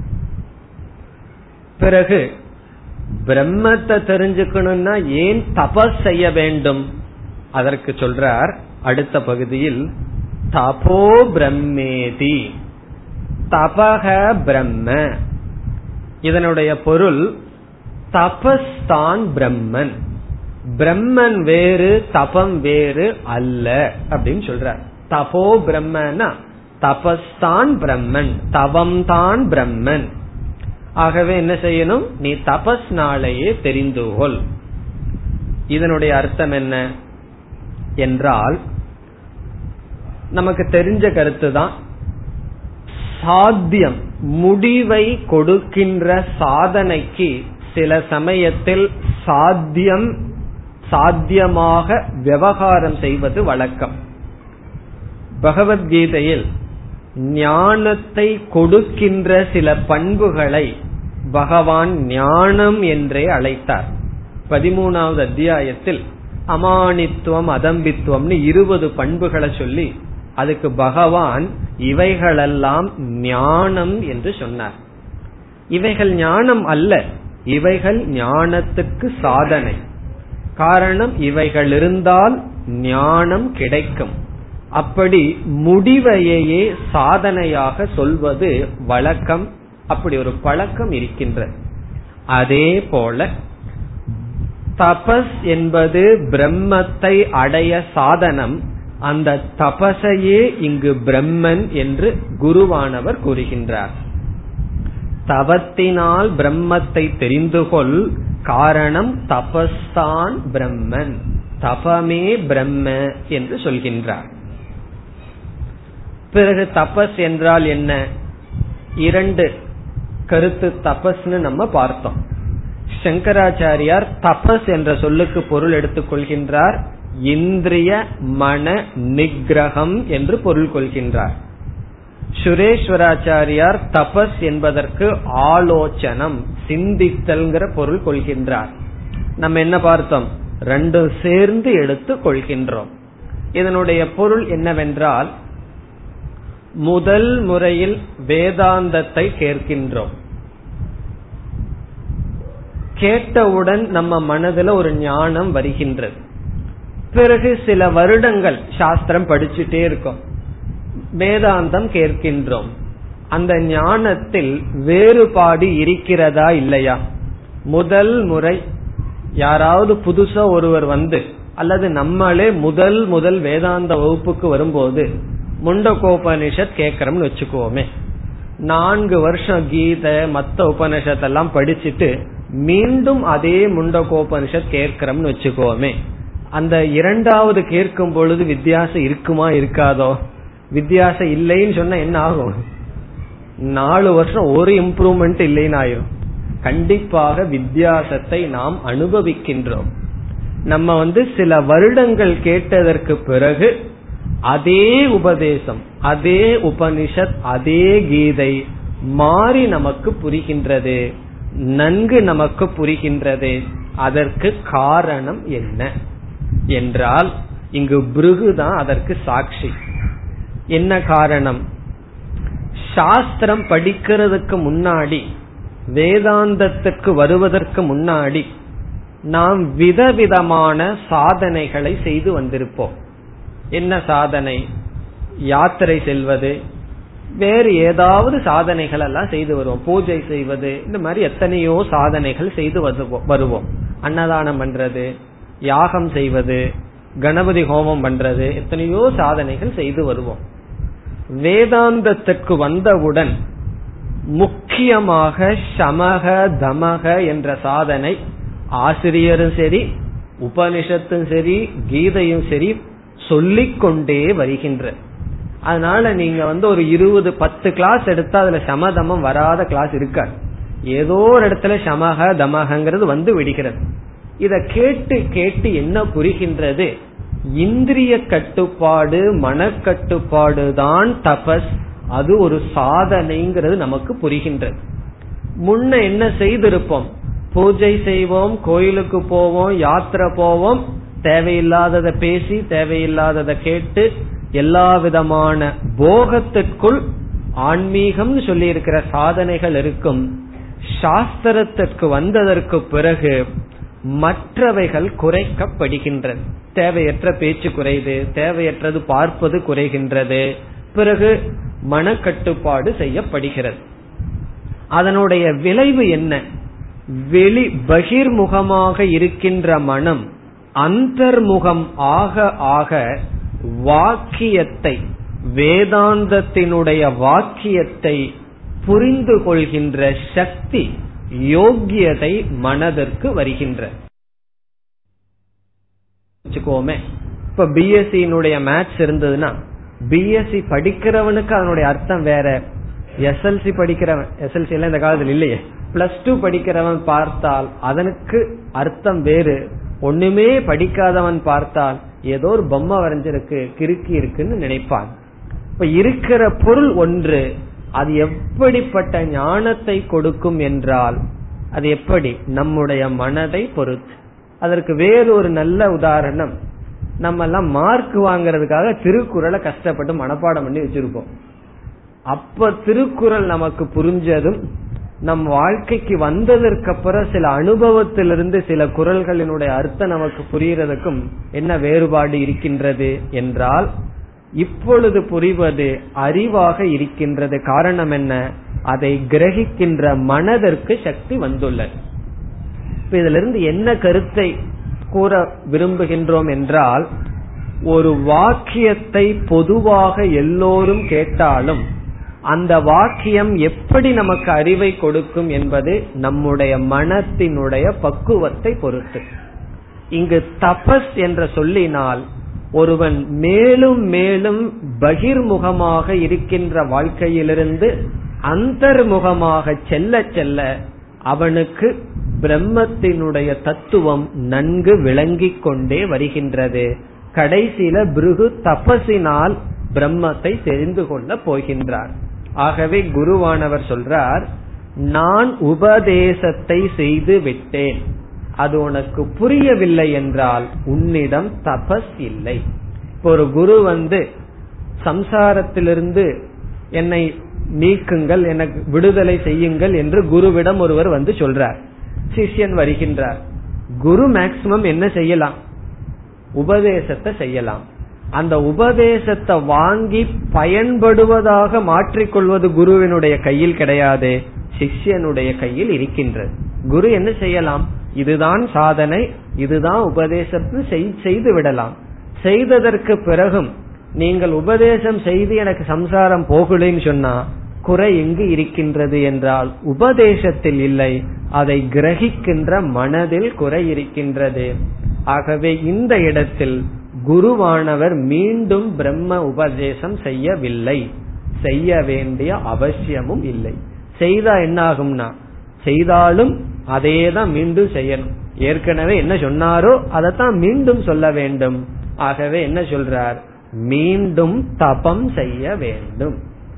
பிறகு பிரம்மத்தை தெரிஞ்சுக்கணும்னா ஏன் தபஸ் செய்ய வேண்டும் அதற்கு சொல்றார் அடுத்த பகுதியில் தபோ பிரம்மேதி தபக பிரம்ம இதனுடைய பொருள் தபஸ் தான் பிரம்மன் பிரம்மன் வேறு தபம் வேறு அல்ல அப்படின்னு சொல்றார் தபோ பிரம்மனா தபஸ்தான் பிரம்மன் தவம் தான் பிரம்மன் ஆகவே என்ன செய்யணும் நீ தபஸ்னாலேயே தெரிந்து கொள் இதனுடைய அர்த்தம் என்ன என்றால் நமக்கு தெரிஞ்ச கருத்து தான் சாத்தியம் முடிவை கொடுக்கின்ற சாதனைக்கு சில சமயத்தில் சாத்தியம் சாத்தியமாக விவகாரம் செய்வது வழக்கம் பகவத்கீதையில் ஞானத்தை கொடுக்கின்ற சில பண்புகளை பகவான் ஞானம் என்றே அழைத்தார் பதிமூணாவது அத்தியாயத்தில் அமானித்துவம் அதம்பித்துவம்னு இருபது பண்புகளை சொல்லி அதுக்கு பகவான் இவைகளெல்லாம் ஞானம் என்று சொன்னார் இவைகள் ஞானம் அல்ல இவைகள் ஞானத்துக்கு சாதனை காரணம் இவைகள் இருந்தால் ஞானம் கிடைக்கும் அப்படி முடிவையே சாதனையாக சொல்வது வழக்கம் அப்படி ஒரு பழக்கம் இருக்கின்ற அதே போல தபஸ் என்பது பிரம்மத்தை அடைய சாதனம் அந்த தபசையே இங்கு பிரம்மன் என்று குருவானவர் கூறுகின்றார் தவத்தினால் பிரம்மத்தை தெரிந்து கொள் காரணம் தபஸ்தான் பிரம்மன் தபமே பிரம்ம என்று சொல்கின்றார் பிறகு தபஸ் என்றால் என்ன இரண்டு கருத்து தபஸ்னு நம்ம பார்த்தோம் சங்கராச்சாரியார் தபஸ் என்ற சொல்லுக்கு பொருள் எடுத்துக் கொள்கின்றார் இந்திரிய மன நிகிரகம் என்று பொருள் கொள்கின்றார் சுரேஸ்வராச்சாரியார் தபஸ் என்பதற்கு ஆலோசனம் சிந்தித்தல்ங்கிற பொருள் கொள்கின்றார் நம்ம என்ன பார்த்தோம் ரெண்டும் சேர்ந்து எடுத்து கொள்கின்றோம் இதனுடைய பொருள் என்னவென்றால் முதல் முறையில் வேதாந்தத்தை கேட்கின்றோம் கேட்டவுடன் நம்ம மனதுல ஒரு ஞானம் வருகின்றது பிறகு சில வருடங்கள் சாஸ்திரம் படிச்சுட்டே இருக்கோம் வேதாந்தம் கேட்கின்றோம் அந்த ஞானத்தில் வேறுபாடு இருக்கிறதா இல்லையா முதல் முறை யாராவது புதுசா ஒருவர் வந்து அல்லது நம்மளே முதல் முதல் வேதாந்த வகுப்புக்கு வரும்போது முண்டகோபனிஷத் கேக்கிறோம்னு வச்சுக்கோமே நான்கு வருஷம் கீதை மத்த உபனிஷத் எல்லாம் படிச்சுட்டு மீண்டும் அதே முண்டகோபனிஷத் கேட்கிறோம்னு வச்சுக்கோமே அந்த இரண்டாவது கேட்கும் பொழுது வித்தியாசம் இருக்குமா இருக்காதோ வித்தியாசம் இல்லைன்னு சொன்னா என்ன ஆகும் நாலு வருஷம் ஒரு இம்ப்ரூவ்மெண்ட் இல்லைன்னு ஆயிரும் கண்டிப்பாக வித்தியாசத்தை நாம் அனுபவிக்கின்றோம் நம்ம வந்து சில வருடங்கள் கேட்டதற்கு பிறகு அதே உபதேசம் அதே உபனிஷத் அதே கீதை மாறி நமக்கு புரிகின்றது நன்கு நமக்கு புரிகின்றது அதற்கு காரணம் என்ன என்றால் இங்கு பிருகு தான் அதற்கு சாட்சி என்ன காரணம் சாஸ்திரம் படிக்கிறதுக்கு முன்னாடி வேதாந்தத்துக்கு வருவதற்கு முன்னாடி நாம் விதவிதமான சாதனைகளை செய்து வந்திருப்போம் என்ன சாதனை யாத்திரை செல்வது வேறு ஏதாவது சாதனைகள் எல்லாம் செய்து வருவோம் பூஜை செய்வது இந்த மாதிரி எத்தனையோ சாதனைகள் செய்து வருவோம் அன்னதானம் பண்றது யாகம் செய்வது கணபதி ஹோமம் பண்றது எத்தனையோ சாதனைகள் செய்து வருவோம் வேதாந்தத்திற்கு வந்தவுடன் முக்கியமாக சமக தமக என்ற சாதனை ஆசிரியரும் சரி உபனிஷத்தும் சரி கீதையும் சரி சொல்லிக்கொண்டே வருகின்ற அதனால நீங்க வந்து ஒரு இருபது பத்து கிளாஸ் எடுத்தா அதுல சமதமம் வராத கிளாஸ் இருக்காது ஏதோ ஒரு இடத்துல சமக தமகங்கிறது வந்து விடுகிறது இத கேட்டு கேட்டு என்ன புரிகின்றது இந்திரிய கட்டுப்பாடு மனக்கட்டுப்பாடு தான் தபஸ் அது ஒரு சாதனைங்கிறது நமக்கு புரிகின்றது முன்ன என்ன செய்திருப்போம் பூஜை செய்வோம் கோயிலுக்கு போவோம் யாத்திரை போவோம் தேவையில்லாததை பேசி தேவையில்லாததை கேட்டு எல்லா விதமான போகத்திற்குள் ஆன்மீகம் சொல்லி இருக்கிற சாதனைகள் இருக்கும் சாஸ்திரத்திற்கு வந்ததற்கு பிறகு மற்றவைகள் குறைக்கப்படுகின்றது தேவையற்ற பேச்சு குறையுது தேவையற்றது பார்ப்பது குறைகின்றது பிறகு மனக்கட்டுப்பாடு செய்யப்படுகிறது அதனுடைய விளைவு என்ன வெளி பகிர்முகமாக இருக்கின்ற மனம் அந்தர்முகம் ஆக ஆக வாக்கியத்தை வேதாந்தத்தினுடைய வாக்கியத்தை புரிந்து கொள்கின்ற சக்தி யோக்கியதை மனதிற்கு வருகின்ற வச்சுக்கோமே இப்ப பிஎஸ்சியினுடைய மேத்ஸ் இருந்ததுன்னா பிஎஸ்சி படிக்கிறவனுக்கு அதனுடைய அர்த்தம் வேற எஸ்எல்சி படிக்கிறவன் எஸ்எல்சி எல்லாம் இந்த காலத்தில் இல்லையே பிளஸ் டூ படிக்கிறவன் பார்த்தால் அதனுக்கு அர்த்தம் வேறு ஒண்ணுமே படிக்காதவன் பார்த்தால் ஏதோ ஒரு பொம்மை வரைஞ்சிருக்கு கிறுக்கி இருக்குன்னு நினைப்பான் இப்ப இருக்கிற பொருள் ஒன்று அது எப்படிப்பட்ட ஞானத்தை கொடுக்கும் என்றால் அது எப்படி நம்முடைய மனதை பொறுத்து அதற்கு வேறு ஒரு நல்ல உதாரணம் நம்ம எல்லாம் மார்க் வாங்கறதுக்காக திருக்குறளை கஷ்டப்பட்டு மனப்பாடம் பண்ணி வச்சிருப்போம் அப்ப திருக்குறள் நமக்கு புரிஞ்சதும் நம் வாழ்க்கைக்கு வந்ததற்கு அப்புறம் சில அனுபவத்திலிருந்து சில குரல்களினுடைய அர்த்தம் நமக்கு புரியறதுக்கும் என்ன வேறுபாடு இருக்கின்றது என்றால் இப்பொழுது புரிவது அறிவாக இருக்கின்றது காரணம் என்ன அதை கிரகிக்கின்ற மனதிற்கு சக்தி வந்துள்ளது இப்ப இதுல இருந்து என்ன கருத்தை கூற விரும்புகின்றோம் என்றால் ஒரு வாக்கியத்தை பொதுவாக எல்லோரும் கேட்டாலும் அந்த வாக்கியம் எப்படி நமக்கு அறிவை கொடுக்கும் என்பது நம்முடைய மனத்தினுடைய பக்குவத்தை பொறுத்து இங்கு தபஸ் என்ற சொல்லினால் ஒருவன் மேலும் மேலும் பகிர்முகமாக இருக்கின்ற வாழ்க்கையிலிருந்து அந்தர்முகமாக செல்ல செல்ல அவனுக்கு பிரம்மத்தினுடைய தத்துவம் நன்கு விளங்கிக் கொண்டே வருகின்றது கடைசியில பிருகு தபசினால் பிரம்மத்தை தெரிந்து கொள்ள போகின்றார் ஆகவே குருவானவர் சொல்றார் நான் உபதேசத்தை செய்து விட்டேன் அது உனக்கு புரியவில்லை என்றால் உன்னிடம் தபஸ் இல்லை இப்போ ஒரு குரு வந்து சம்சாரத்திலிருந்து என்னை நீக்குங்கள் எனக்கு விடுதலை செய்யுங்கள் என்று குருவிடம் ஒருவர் வந்து சொல்றார் சிஷ்யன் வருகின்றார் குரு மேக்சிமம் என்ன செய்யலாம் உபதேசத்தை செய்யலாம் அந்த உபதேசத்தை வாங்கி பயன்படுவதாக மாற்றிக்கொள்வது குருவினுடைய கையில் கிடையாது சிஷ்யனுடைய கையில் இருக்கின்றது குரு என்ன செய்யலாம் இதுதான் சாதனை இதுதான் உபதேசத்தை செய்து விடலாம் செய்ததற்கு பிறகும் நீங்கள் உபதேசம் செய்து எனக்கு சம்சாரம் போகலன்னு சொன்னா குறை எங்கு இருக்கின்றது என்றால் உபதேசத்தில் இல்லை அதை கிரகிக்கின்ற மனதில் குறை இருக்கின்றது ஆகவே இந்த இடத்தில் குருவானவர் மீண்டும் பிரம்ம உபதேசம் செய்யவில்லை செய்ய வேண்டிய அவசியமும் இல்லை செய்தா என்ன ஆகும்னா செய்தாலும் அதே தான் மீண்டும் செய்யணும் ஏற்கனவே என்ன சொன்னாரோ அதைத்தான் மீண்டும் சொல்ல வேண்டும் ஆகவே என்ன சொல்றார் மீண்டும் தபம் செய்ய வேண்டும்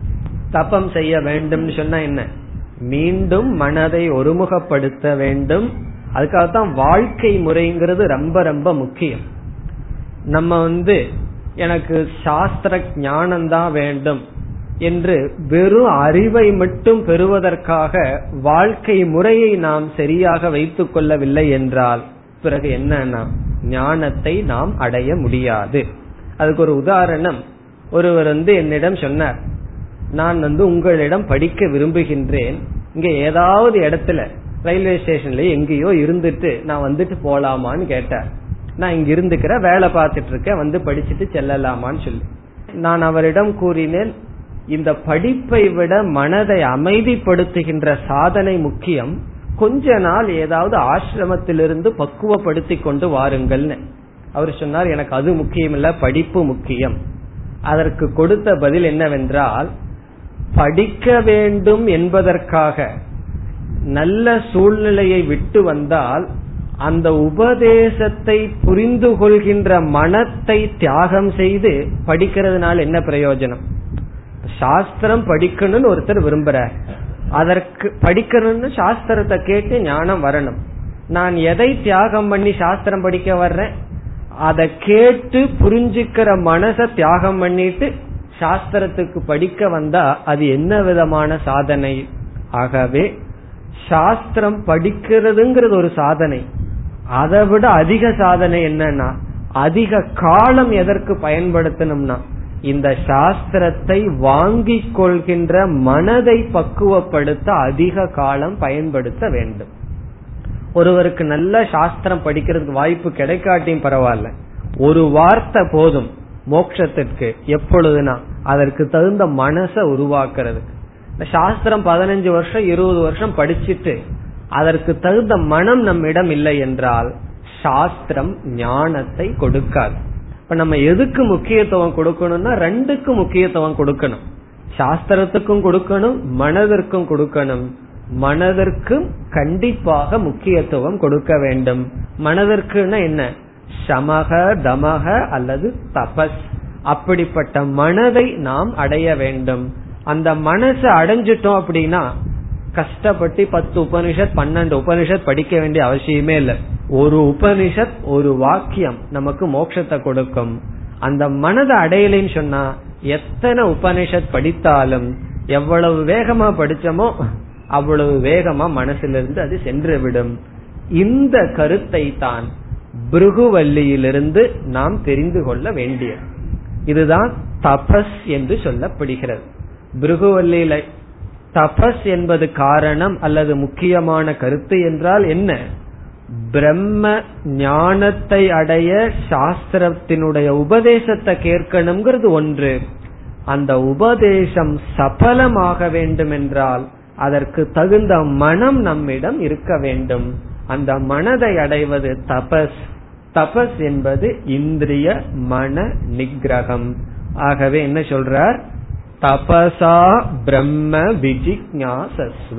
தபம் செய்ய வேண்டும் சொன்னா என்ன மீண்டும் மனதை ஒருமுகப்படுத்த வேண்டும் அதுக்காகத்தான் வாழ்க்கை முறைங்கிறது ரொம்ப ரொம்ப முக்கியம் நம்ம வந்து எனக்கு சாஸ்திர ஞானம் தான் வேண்டும் என்று வெறும் அறிவை மட்டும் பெறுவதற்காக வாழ்க்கை முறையை நாம் சரியாக வைத்துக் கொள்ளவில்லை என்றால் பிறகு என்னன்னா ஞானத்தை நாம் அடைய முடியாது அதுக்கு ஒரு உதாரணம் ஒருவர் வந்து என்னிடம் சொன்னார் நான் வந்து உங்களிடம் படிக்க விரும்புகின்றேன் இங்க ஏதாவது இடத்துல ரயில்வே ஸ்டேஷன்ல எங்கேயோ இருந்துட்டு நான் வந்துட்டு போலாமான்னு கேட்டார் நான் இங்க இருந்துக்கிற வேலை பார்த்துட்டு இருக்கேன் வந்து படிச்சுட்டு செல்லலாமான்னு சொல்லி நான் அவரிடம் கூறினேன் இந்த படிப்பை விட மனதை அமைதிப்படுத்துகின்ற சாதனை முக்கியம் கொஞ்ச நாள் ஏதாவது ஆசிரமத்திலிருந்து பக்குவப்படுத்தி கொண்டு வாருங்கள்னு அவர் சொன்னார் எனக்கு அது முக்கியம் இல்ல படிப்பு முக்கியம் அதற்கு கொடுத்த பதில் என்னவென்றால் படிக்க வேண்டும் என்பதற்காக நல்ல சூழ்நிலையை விட்டு வந்தால் அந்த உபதேசத்தை புரிந்து கொள்கின்ற மனத்தை தியாகம் செய்து படிக்கிறதுனால என்ன பிரயோஜனம் சாஸ்திரம் படிக்கணும்னு ஒருத்தர் விரும்புறார் அதற்கு படிக்கணும்னு சாஸ்திரத்தை கேட்டு ஞானம் வரணும் நான் எதை தியாகம் பண்ணி சாஸ்திரம் படிக்க வர்றேன் அதை கேட்டு புரிஞ்சுக்கிற மனச தியாகம் பண்ணிட்டு சாஸ்திரத்துக்கு படிக்க வந்தா அது என்ன விதமான சாதனை ஆகவே சாஸ்திரம் படிக்கிறதுங்கிறது ஒரு சாதனை அதை விட அதிக சாதனை என்னன்னா அதிக காலம் எதற்கு பயன்படுத்தணும்னா இந்த சாஸ்திரத்தை வாங்கிக் கொள்கின்ற மனதை பக்குவப்படுத்த அதிக காலம் பயன்படுத்த வேண்டும் ஒருவருக்கு நல்ல சாஸ்திரம் படிக்கிறதுக்கு வாய்ப்பு கிடைக்காட்டியும் பரவாயில்ல ஒரு வார்த்தை போதும் மோட்சத்திற்கு எப்பொழுதுனா அதற்கு தகுந்த மனசை உருவாக்குறதுக்கு இந்த சாஸ்திரம் பதினஞ்சு வருஷம் இருபது வருஷம் படிச்சுட்டு அதற்கு தகுந்த மனம் நம்மிடம் இல்லை என்றால் சாஸ்திரம் ஞானத்தை கொடுக்காது இப்ப நம்ம எதுக்கு முக்கியத்துவம் கொடுக்கணும்னா ரெண்டுக்கு முக்கியத்துவம் கொடுக்கணும் சாஸ்திரத்துக்கும் கொடுக்கணும் மனதிற்கும் கொடுக்கணும் மனதிற்கும் கண்டிப்பாக முக்கியத்துவம் கொடுக்க வேண்டும் மனதிற்குன்னா என்ன சமக தமக அல்லது தபஸ் அப்படிப்பட்ட மனதை நாம் அடைய வேண்டும் அந்த மனசை அடைஞ்சிட்டோம் அப்படின்னா கஷ்டப்பட்டு பத்து உபனிஷத் பன்னெண்டு உபனிஷத் படிக்க வேண்டிய அவசியமே இல்லை ஒரு உபனிஷத் ஒரு வாக்கியம் நமக்கு மோட்சத்தை கொடுக்கும் அந்த மனதை அடையலைன்னு சொன்னா எத்தனை உபனிஷத் படித்தாலும் எவ்வளவு வேகமா படிச்சோமோ அவ்வளவு வேகமா மனசிலிருந்து அது சென்று விடும் இந்த கருத்தை தான் பிருகுவல்லியிலிருந்து நாம் தெரிந்து கொள்ள வேண்டிய இதுதான் தபஸ் என்று சொல்லப்படுகிறது பிருகுவல்லியில தபஸ் என்பது காரணம் அல்லது முக்கியமான கருத்து என்றால் என்ன பிரம்ம ஞானத்தை அடைய சாஸ்திரத்தினுடைய உபதேசத்தை கேட்கணுங்கிறது ஒன்று அந்த உபதேசம் சபலமாக வேண்டும் என்றால் அதற்கு தகுந்த மனம் நம்மிடம் இருக்க வேண்டும் அந்த மனதை அடைவது தபஸ் தபஸ் என்பது இந்திரிய மன நிகிரகம் ஆகவே என்ன சொல்றார் தபசா பிரம்ம விஜிக்ஞாசஸ்வ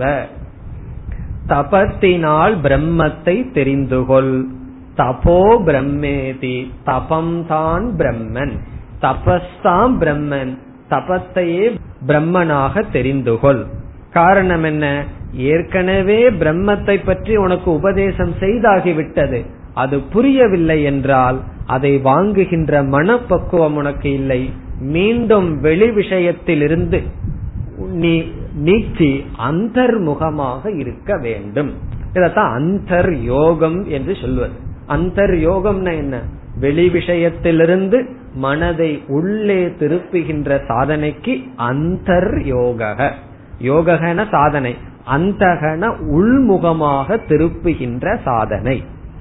தபத்தினால் பிரம்மத்தை தெரிந்து கொள் தபோ பிரம்மேதி தபம்தான் பிரம்மன் தபஸ்தாம் பிரம்மன் தபத்தையே பிரம்மனாக தெரிந்து கொள் காரணம் என்ன ஏற்கனவே பிரம்மத்தை பற்றி உனக்கு உபதேசம் செய்தாகிவிட்டது அது புரியவில்லை என்றால் அதை வாங்குகின்ற மனப்பக்குவம் உனக்கு இல்லை மீண்டும் வெளி விஷயத்திலிருந்து நீ நீக்கி அந்தர்முகமாக இருக்க வேண்டும் இதத்தான் அந்தர் யோகம் என்று சொல்வது அந்தர் யோகம்னா என்ன வெளி விஷயத்திலிருந்து மனதை உள்ளே திருப்புகின்ற சாதனைக்கு அந்தர் யோக யோகன சாதனை அந்தகன உள்முகமாக திருப்புகின்ற சாதனை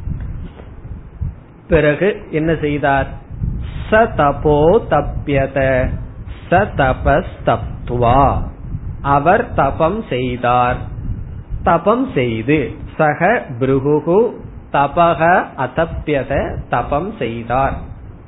பிறகு என்ன செய்தார் ச தபோ தப்பியத ச தபஸ்தப்துவா அவர் தபம் செய்தார் தபம் செய்து சக பிருகு தபக அதப்பியத தபம் செய்தார்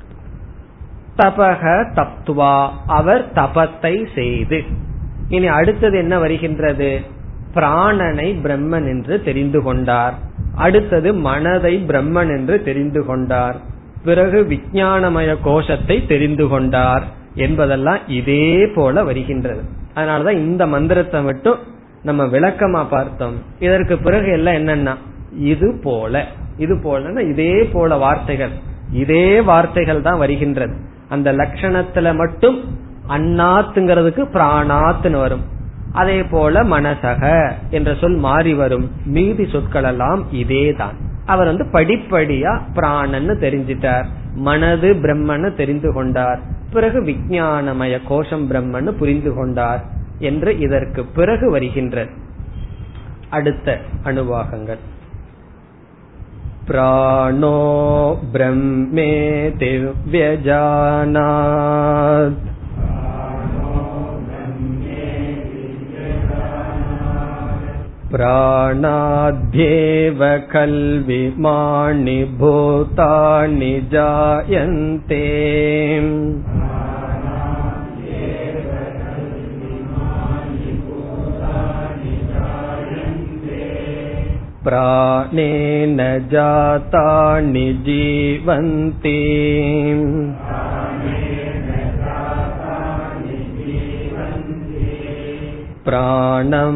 தபக தப்துவா அவர் தபத்தை செய்து இனி அடுத்தது என்ன வருகின்றது பிராணனை பிரம்மன் என்று தெரிந்து கொண்டார் அடுத்தது மனதை பிரம்மன் என்று தெரிந்து கொண்டார் பிறகு விஞ்ஞானமய கோஷத்தை தெரிந்து கொண்டார் என்பதெல்லாம் இதே போல வருகின்றது அதனாலதான் இந்த மந்திரத்தை மட்டும் நம்ம விளக்கமா பார்த்தோம் இதற்கு பிறகு எல்லாம் என்னன்னா இது போல இது போலன்னா இதே போல வார்த்தைகள் இதே வார்த்தைகள் தான் வருகின்றது அந்த லட்சணத்துல மட்டும் அண்ணாத்துங்கிறதுக்கு பிராணாத்துன்னு வரும் அதே போல மனசக என்ற சொல் மாறி வரும் மீதி சொற்கள் எல்லாம் இதே தான் அவர் வந்து படிப்படியா பிராணன்னு தெரிஞ்சிட்டார் மனது பிரம்மன்னு தெரிந்து கொண்டார் பிறகு விஜயானமய கோஷம் பிரம்மன்னு புரிந்து கொண்டார் என்று இதற்கு பிறகு வருகின்றது அடுத்த அணுவாகங்கள் प्राणो ब्रह्मेति व्यजानात् प्राणाद्येव कल्विमाणि भूतानि जायन्ते प्राणेन जातानि जीवन्ति प्राणं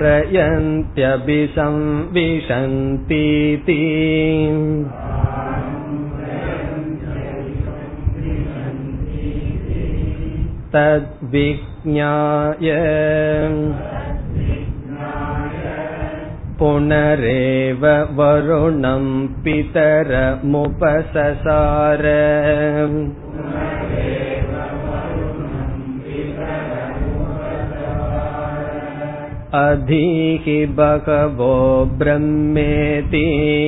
प्रयन्त्यभिसंविशन्तीति तद्विज्ञाय पुनरेव वरुणं पितरमुपससार अधीहि बहवो ब्रह्मेति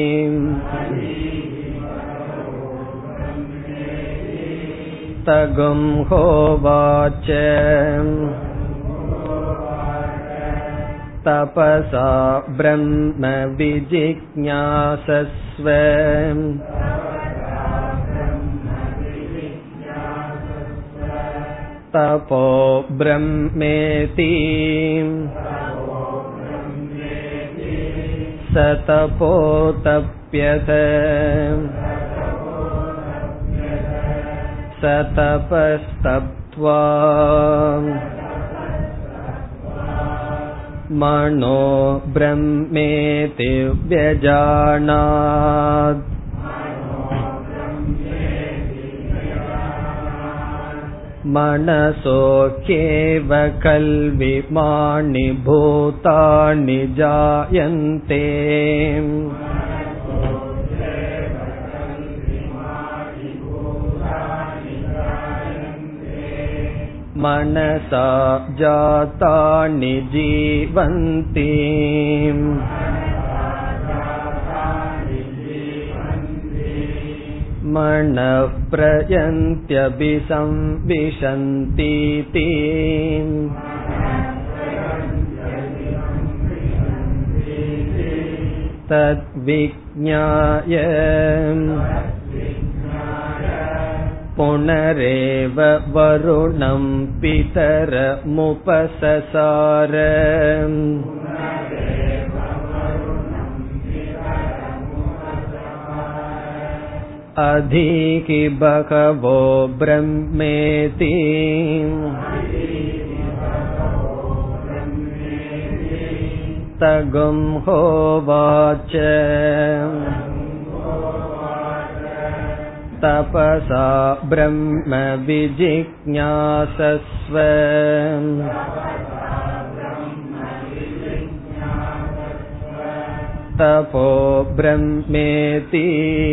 तगुं होवाच तपसा ब्रह्म विजिज्ञासस्व तपो ब्रह्मेति स तपोतप्यथ स तपस्तप्त्वा मनो ब्रह्मेति व्यजानात् मनसोऽख्येव कल्विमाणि भूतानि जायन्ते मनसा जातानि जीवन्ति मनः प्रयन्त्यभिसंविशन्तीति तद्विज्ञाय पुनरेव वरुणं पितरमुपससार अधीहि बहवो ब्रह्मेति तगुं होवाच तपसा ब्रह्म विजिज्ञासस्व तपो ब्रह्मेति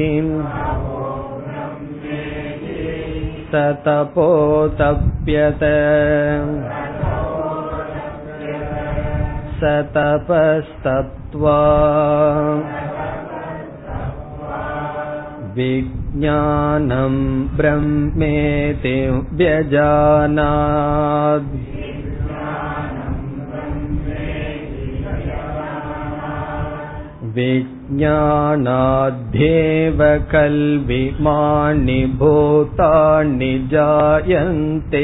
स तपोतप्यत स तपस्तप्त्वा विज्ञानं ब्रह्मेति व्यजानात् विज्ञानाध्येव कल्विमाणि भूतानि जायन्ते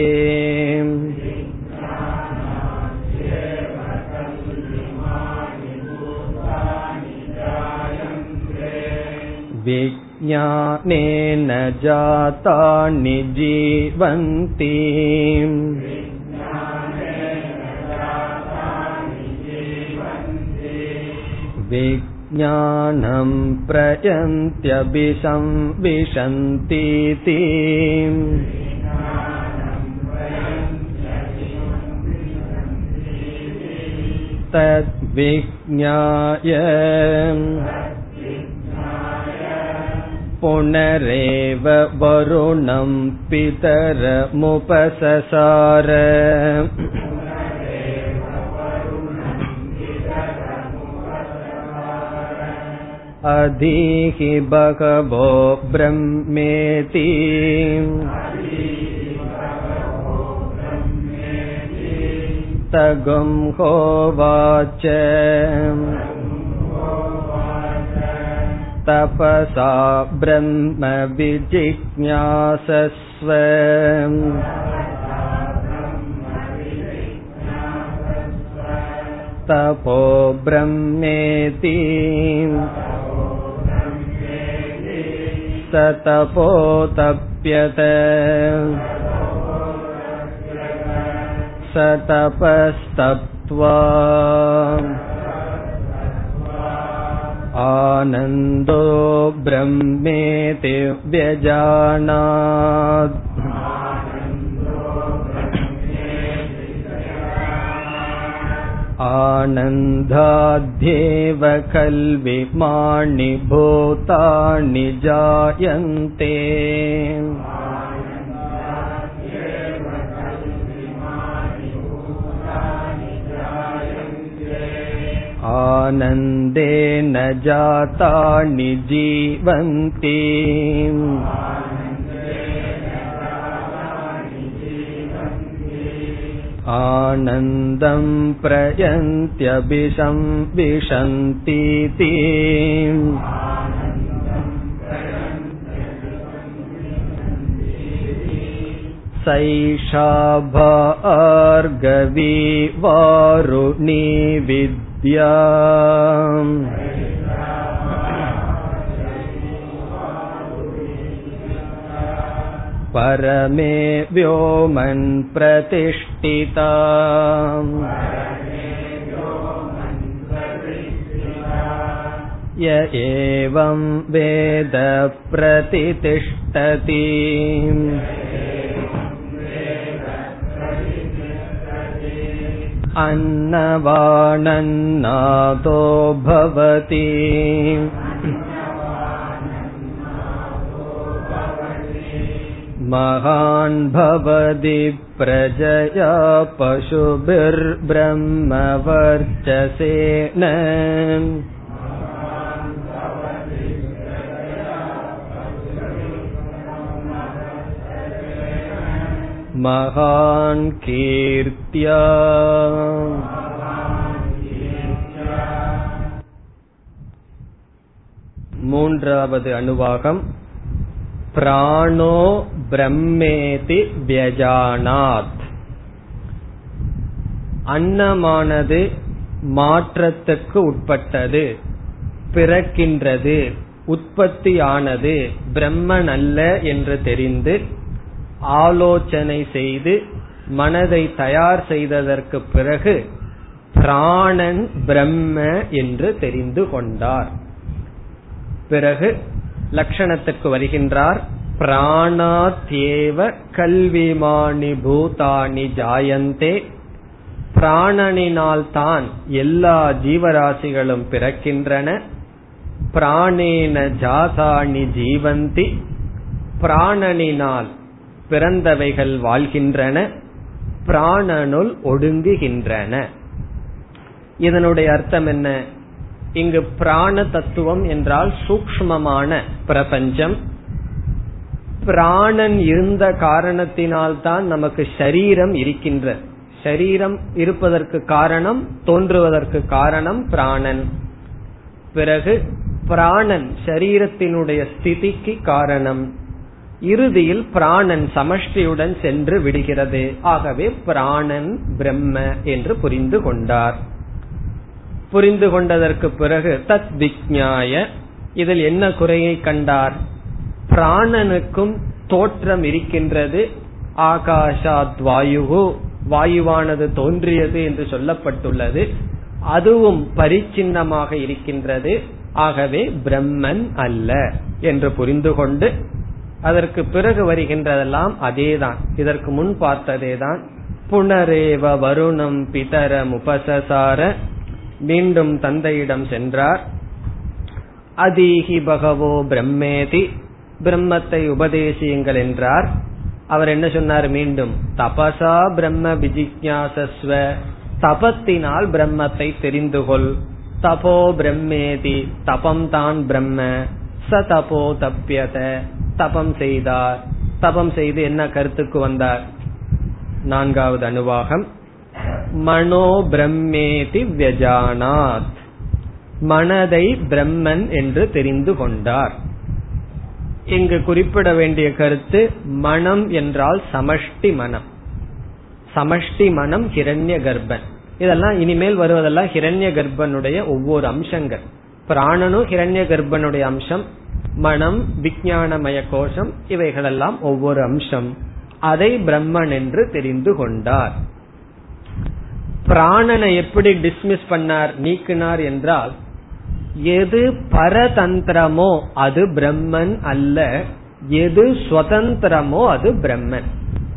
विज्ञानेन जातानि जीवन्ति विज्ञानं प्रयन्त्यभिसंविशन्तीति तद्विज्ञाय पुनरेव वरुणं पितरमुपससार अधीहि बहवो ब्रह्मेति होवाच तपसा ब्रह्म विजिज्ञासस्व तपो ब्रह्मेति स तपोतप्यत स तपस्तप्त्वा आनन्दो ब्रह्मेति व्यजानात् आनन्दाध्येव कल्विमाणि भूतानि जायन्ते आनन्देन जातानि जीवन्ति आनन्दं प्रयन्त्यभिशं विशन्तीति सैषा भार्गवी वारुणी विद्या परमे व्योमन् प्रतिष्ठिता य एवं वेद प्रतितिष्ठति अन्नवाणन्नादो भवति महान् भवति प्रजया पशुभिर्ब्रह्मवर्चसेन महान् कीर्त्या மூன்றாவது அணுவாகம் பிராணோ பிரம்மேதி வியஜானாத் அன்னமானது மாற்றத்துக்கு உட்பட்டது பிறக்கின்றது உற்பத்தியானது பிரம்மன் அல்ல என்று தெரிந்து ஆலோசனை செய்து மனதை தயார் செய்ததற்கு பிறகு பிராணன் பிரம்ம என்று தெரிந்து கொண்டார் பிறகு லட்சணத்துக்கு வருகின்றார் பிராணாத்யேவ கல்விமானி பூதானி ஜாயந்தே பிராணனினால் தான் எல்லா ஜீவராசிகளும் பிறக்கின்றன பிராணேன ஜாதானி ஜீவந்தி பிராணனினால் பிறந்தவைகள் வாழ்கின்றன பிராணனுள் ஒடுங்குகின்றன இதனுடைய அர்த்தம் என்ன இங்கு பிராண தத்துவம் என்றால் சூக்மமான பிரபஞ்சம் பிராணன் இருந்த காரணத்தினால் தான் நமக்கு சரீரம் இருக்கின்ற சரீரம் இருப்பதற்கு காரணம் தோன்றுவதற்கு காரணம் பிராணன் பிறகு பிராணன் சரீரத்தினுடைய ஸ்திதிக்கு காரணம் இறுதியில் பிராணன் சமஷ்டியுடன் சென்று விடுகிறது ஆகவே பிராணன் பிரம்ம என்று புரிந்து கொண்டார் புரிந்து கொண்டதற்கு பிறகு தத் விக்ஞாய இதில் என்ன குறையை கண்டார் பிராணனுக்கும் தோற்றம் இருக்கின்றது ஆகாஷாத் வாயுகு வாயுவானது தோன்றியது என்று சொல்லப்பட்டுள்ளது அதுவும் பரிச்சின்னமாக இருக்கின்றது ஆகவே பிரம்மன் அல்ல என்று புரிந்து கொண்டு அதற்கு பிறகு வருகின்றதெல்லாம் அதேதான் இதற்கு முன் பார்த்ததேதான் புனரேவ வருணம் பிதரம் உபசசார மீண்டும் தந்தையிடம் சென்றார் அதீஹி பகவோ பிரம்மேதி பிரம்மத்தை உபதேசியுங்கள் என்றார் அவர் என்ன சொன்னார் மீண்டும் தபசா பிரம்ம விஜிக்யாசஸ்வ தபத்தினால் பிரம்மத்தை தெரிந்து கொள் தபோ பிரம்மேதி தபம் தான் பிரம்ம ச தபோ தப்பியத தபம் செய்தார் தபம் செய்து என்ன கருத்துக்கு வந்தார் நான்காவது அணுவாகம் மனோ பிரம்மேதி வியஜானாத் மனதை பிரம்மன் என்று தெரிந்து கொண்டார் இங்கு குறிப்பிட வேண்டிய கருத்து மனம் என்றால் சமஷ்டி மனம் சமஷ்டி மனம் ஹிரண்ய கர்ப்பன் இதெல்லாம் இனிமேல் வருவதெல்லாம் ஹிரண்ய கர்ப்பனுடைய ஒவ்வொரு அம்சங்கள் பிராணனும் ஹிரண்ய கர்ப்பனுடைய அம்சம் மனம் விஞ்ஞானமய கோஷம் இவைகளெல்லாம் ஒவ்வொரு அம்சம் அதை பிரம்மன் என்று தெரிந்து கொண்டார் பிராணனை எப்படி டிஸ்மிஸ் பண்ணார் நீக்கினார் என்றால் எது பரதந்திரமோ அது பிரம்மன் அல்ல எது சுதந்திரமோ அது பிரம்மன்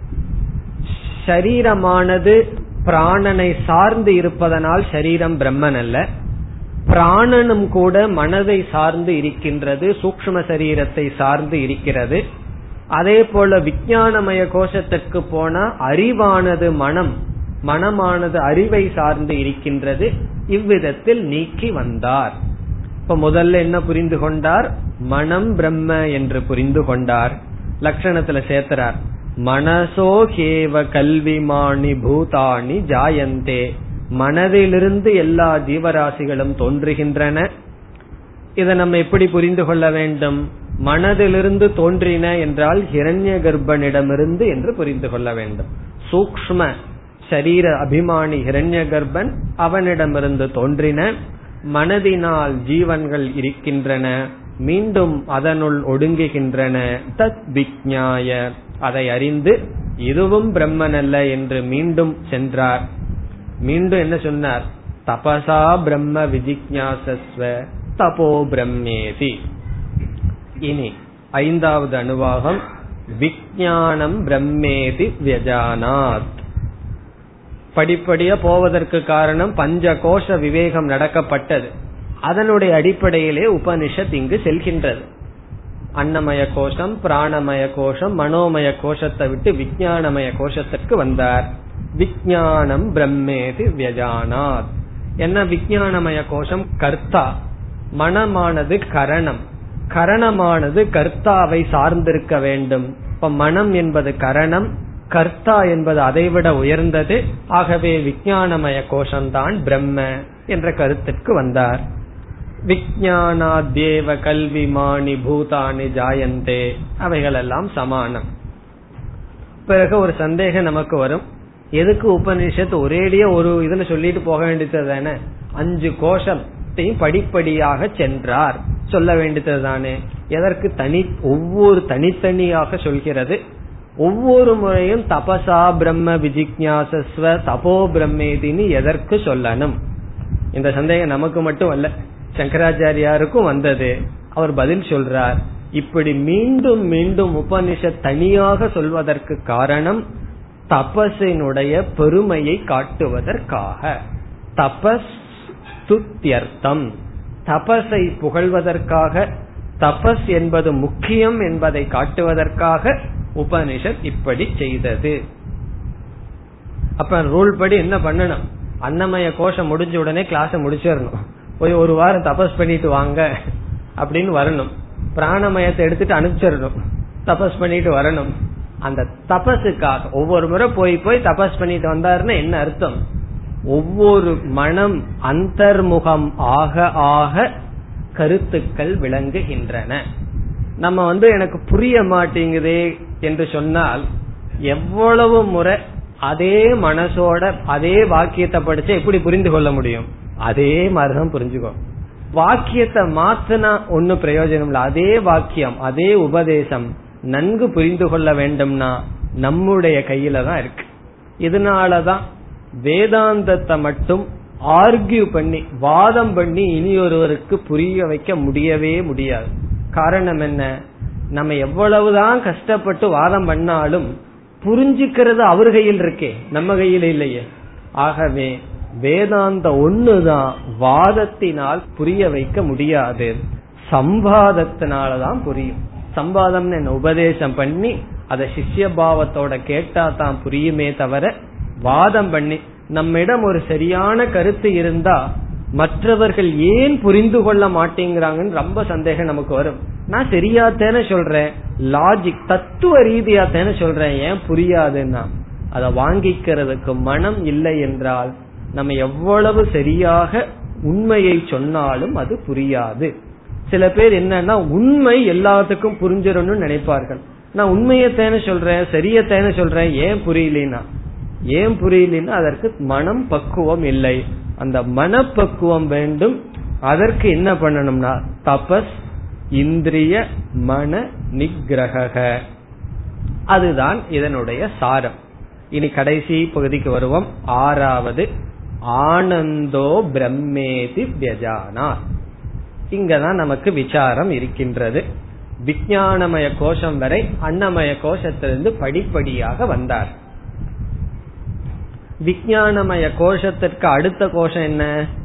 சரீரமானது பிராணனை சார்ந்து இருப்பதனால் சரீரம் பிரம்மன் அல்ல பிராணனும் கூட மனதை சார்ந்து இருக்கின்றது சூக்ம சரீரத்தை சார்ந்து இருக்கிறது அதே போல விஞ்ஞானமய கோஷத்திற்கு போனா அறிவானது மனம் மனமானது அறிவை சார்ந்து இருக்கின்றது இவ்விதத்தில் நீக்கி வந்தார் இப்ப முதல்ல என்ன புரிந்து கொண்டார் மனம் பிரம்ம என்று புரிந்து கொண்டார் லட்சணத்துல சேர்க்கிறார் மனசோ கேவ கல்விமானி பூதானி ஜாயந்தே மனதிலிருந்து எல்லா ஜீவராசிகளும் தோன்றுகின்றன இதை நம்ம எப்படி புரிந்து கொள்ள வேண்டும் மனதிலிருந்து தோன்றின என்றால் ஹிரண்ய கர்ப்பனிடமிருந்து என்று புரிந்து கொள்ள வேண்டும் சூக்ம சரீர அபிமானி ஹிரண்ய கர்ப்பன் அவனிடமிருந்து தோன்றின மனதினால் ஜீவன்கள் இருக்கின்றன மீண்டும் அதனுள் ஒடுங்குகின்றன தத் விஜ்ஞாய அதை அறிந்து இதுவும் பிரம்மன் அல்ல என்று மீண்டும் சென்றார் மீண்டும் என்ன சொன்னார் தபசா பிரம்ம விஜிக்யாசஸ்வ தபோ பிரம்மேதி இனி ஐந்தாவது அணுவாகம் விஜயானம் பிரம்மேதி வியஜானாத் படிப்படியா போவதற்கு காரணம் பஞ்ச கோஷ விவேகம் நடக்கப்பட்டது அதனுடைய அடிப்படையிலே உபனிஷத் இங்கு செல்கின்றது அன்னமய கோஷம் பிராணமய கோஷம் மனோமய கோஷத்தை விட்டு விஜயானமய கோஷத்திற்கு வந்தார் விஜயானம் பிரம்மேதி வியஜானாத் என்ன விஜயானமய கோஷம் கர்த்தா மனமானது கரணம் கரணமானது கர்த்தாவை சார்ந்திருக்க வேண்டும் இப்ப மனம் என்பது கரணம் கர்த்தா என்பது அதைவிட உயர்ந்தது ஆகவே விஜயானமய கோஷம்தான் பிரம்ம என்ற கருத்திற்கு வந்தார் விஜயானாத்யேவ கல்வி மாணி பூதானி ஜாயந்தே அவைகளெல்லாம் சமானம் பிறகு ஒரு சந்தேகம் நமக்கு வரும் எதுக்கு உபனிஷத்து ஒரேடியா ஒரு இதுல சொல்லிட்டு போக வேண்டியது தானே அஞ்சு கோஷத்தையும் படிப்படியாக சென்றார் சொல்ல வேண்டியது தானே எதற்கு தனி ஒவ்வொரு தனித்தனியாக சொல்கிறது ஒவ்வொரு முறையும் தபசா பிரம்ம விஜிக்யாசஸ்வ தபோ பிரம்மேதினி எதற்கு சொல்லணும் இந்த சந்தேகம் நமக்கு மட்டும் அல்ல சங்கராச்சாரியாருக்கும் வந்தது அவர் பதில் சொல்றார் இப்படி மீண்டும் மீண்டும் உபனிஷத் தனியாக சொல்வதற்கு காரணம் தபசினுடைய பெருமையை காட்டுவதற்காக தபஸ் துத்தியர்த்தம் தபஸை புகழ்வதற்காக தபஸ் என்பது முக்கியம் என்பதை காட்டுவதற்காக உபனிஷத் இப்படி செய்தது அப்ப ரூல் படி என்ன பண்ணணும் அன்னமய கோஷம் முடிஞ்ச உடனே கிளாஸ முடிச்சிடணும் போய் ஒரு வாரம் தபஸ் பண்ணிட்டு வாங்க அப்படின்னு வரணும் பிராணமயத்தை எடுத்துட்டு அனுப்பிச்சிடணும் தபஸ் பண்ணிட்டு வரணும் அந்த தபஸுக்காக ஒவ்வொரு முறை போய் போய் தபஸ் பண்ணிட்டு வந்தாருன்னா என்ன அர்த்தம் ஒவ்வொரு மனம் அந்தர்முகம் ஆக ஆக கருத்துக்கள் விளங்குகின்றன நம்ம வந்து எனக்கு புரிய மாட்டேங்குதே என்று சொன்னால் எவ்வளவு முறை அதே மனசோட அதே வாக்கியத்தை படிச்சு எப்படி புரிந்து கொள்ள முடியும் அதே மாதிரிதான் புரிஞ்சுக்கோ வாக்கியத்தை மாத்தினா ஒன்னும் பிரயோஜனம் இல்லை அதே வாக்கியம் அதே உபதேசம் நன்கு புரிந்து கொள்ள வேண்டும்னா நம்முடைய கையில தான் இருக்கு இதனாலதான் வேதாந்தத்தை மட்டும் ஆர்கியூ பண்ணி வாதம் பண்ணி இனி ஒருவருக்கு புரிய வைக்க முடியவே முடியாது காரணம் என்ன நம்ம எவ்வளவுதான் கஷ்டப்பட்டு வாதம் பண்ணாலும் புரிஞ்சுக்கிறது அவர் கையில் இருக்கே நம்ம கையில் இல்லையே ஆகவே வேதாந்த ஒண்ணுதான் வாதத்தினால் புரிய வைக்க முடியாது சம்பாதத்தினாலதான் புரியும் சம்பாதம் என்ன உபதேசம் பண்ணி அதை சிஷ்ய பாவத்தோட கேட்டா தான் புரியுமே தவிர வாதம் பண்ணி நம்மிடம் ஒரு சரியான கருத்து இருந்தா மற்றவர்கள் ஏன் புரிந்து கொள்ள மாட்டேங்கிறாங்கன்னு ரொம்ப சந்தேகம் நமக்கு வரும் நான் சரியா தானே சொல்றேன் லாஜிக் தத்துவ ரீதியா தானே சொல்றேன் ஏன் புரியாதுன்னா அதை வாங்கிக்கிறதுக்கு மனம் இல்லை என்றால் நம்ம எவ்வளவு சரியாக உண்மையை சொன்னாலும் அது புரியாது சில பேர் என்னன்னா உண்மை எல்லாத்துக்கும் புரிஞ்சிடணும்னு நினைப்பார்கள் நான் உண்மையத்தேன சொல்றேன் சரியத்தேன சொல்றேன் ஏன் புரியலனா ஏன் புரியலன்னா அதற்கு மனம் பக்குவம் இல்லை அந்த மனப்பக்குவம் வேண்டும் அதற்கு என்ன பண்ணணும்னா தபஸ் இந்திரிய மன நிகிரக அதுதான் இதனுடைய சாரம் இனி கடைசி பகுதிக்கு வருவோம் ஆறாவது ஆனந்தோ பிரம்மேதி வியஜானா இங்கதான் நமக்கு விசாரம் இருக்கின்றது விஜயானமய கோஷம் வரை அன்னமய கோஷத்திலிருந்து படிப்படியாக வந்தார் விஜயானமய கோஷத்திற்கு அடுத்த கோஷம் என்ன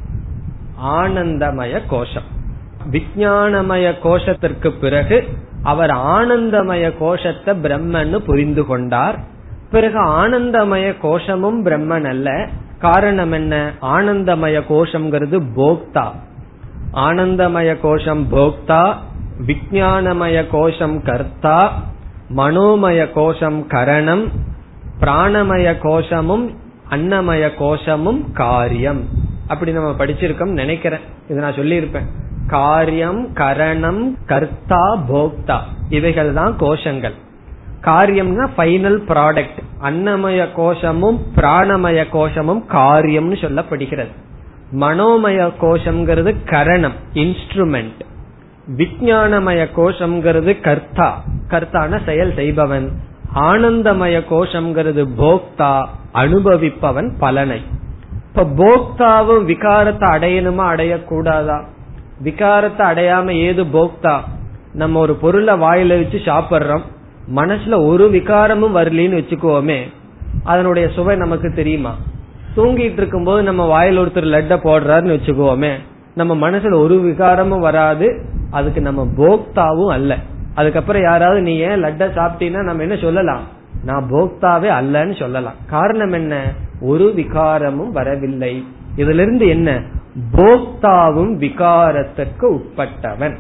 ஆனந்தமய கோஷம் விஜயானமய கோஷத்திற்கு பிறகு அவர் ஆனந்தமய கோஷத்தை பிரம்மன்னு புரிந்து கொண்டார் பிறகு ஆனந்தமய கோஷமும் பிரம்மன் அல்ல காரணம் என்ன ஆனந்தமய கோஷம்ங்கிறது போக்தா ஆனந்தமய கோஷம் போக்தா விஜயானமய கோஷம் கர்த்தா மனோமய கோஷம் கரணம் பிராணமய கோஷமும் அன்னமய கோஷமும் காரியம் அப்படி நம்ம படிச்சிருக்கோம் நினைக்கிறேன் இது நான் சொல்லியிருப்பேன் காரியம் கரணம் கர்த்தா போக்தா இவைகள் தான் கோஷங்கள் காரியம்னா ஃபைனல் ப்ராடக்ட் அன்னமய கோஷமும் பிராணமய கோஷமும் காரியம்னு சொல்லப்படுகிறது மனோமய கோஷம்ங்கிறது கரணம் இன்ஸ்ட்ருமெண்ட் விஜயானமய கோஷம்ங்கிறது கர்த்தா கர்த்தான செயல் செய்பவன் ஆனந்தமய கோஷம்ங்கிறது போக்தா அனுபவிப்பவன் பலனை இப்ப போக்தாவும் விகாரத்தை அடையணுமா அடையக்கூடாதா விகாரத்தை அடையாம ஏது போக்தா நம்ம ஒரு பொருளை வாயில வச்சு சாப்பிடுறோம் மனசுல ஒரு விகாரமும் வரலின்னு வச்சுக்கோமே அதனுடைய சுவை நமக்கு தெரியுமா தூங்கிட்டு இருக்கும் போது நம்ம வாயில் ஒருத்தர் லட்ட போடுறாருன்னு வச்சுக்கோமே நம்ம மனசுல ஒரு விகாரமும் வராது அதுக்கு நம்ம போக்தாவும் அல்ல அதுக்கப்புறம் யாராவது நீ ஏன் லட்ட சாப்பிட்டீங்கன்னா நம்ம என்ன சொல்லலாம் நான் போக்தாவே அல்லன்னு சொல்லலாம் காரணம் என்ன ஒரு விகாரமும் வரவில்லை இதுல இருந்து என்ன போக்தாவும் விகாரத்திற்கு உட்பட்டவன்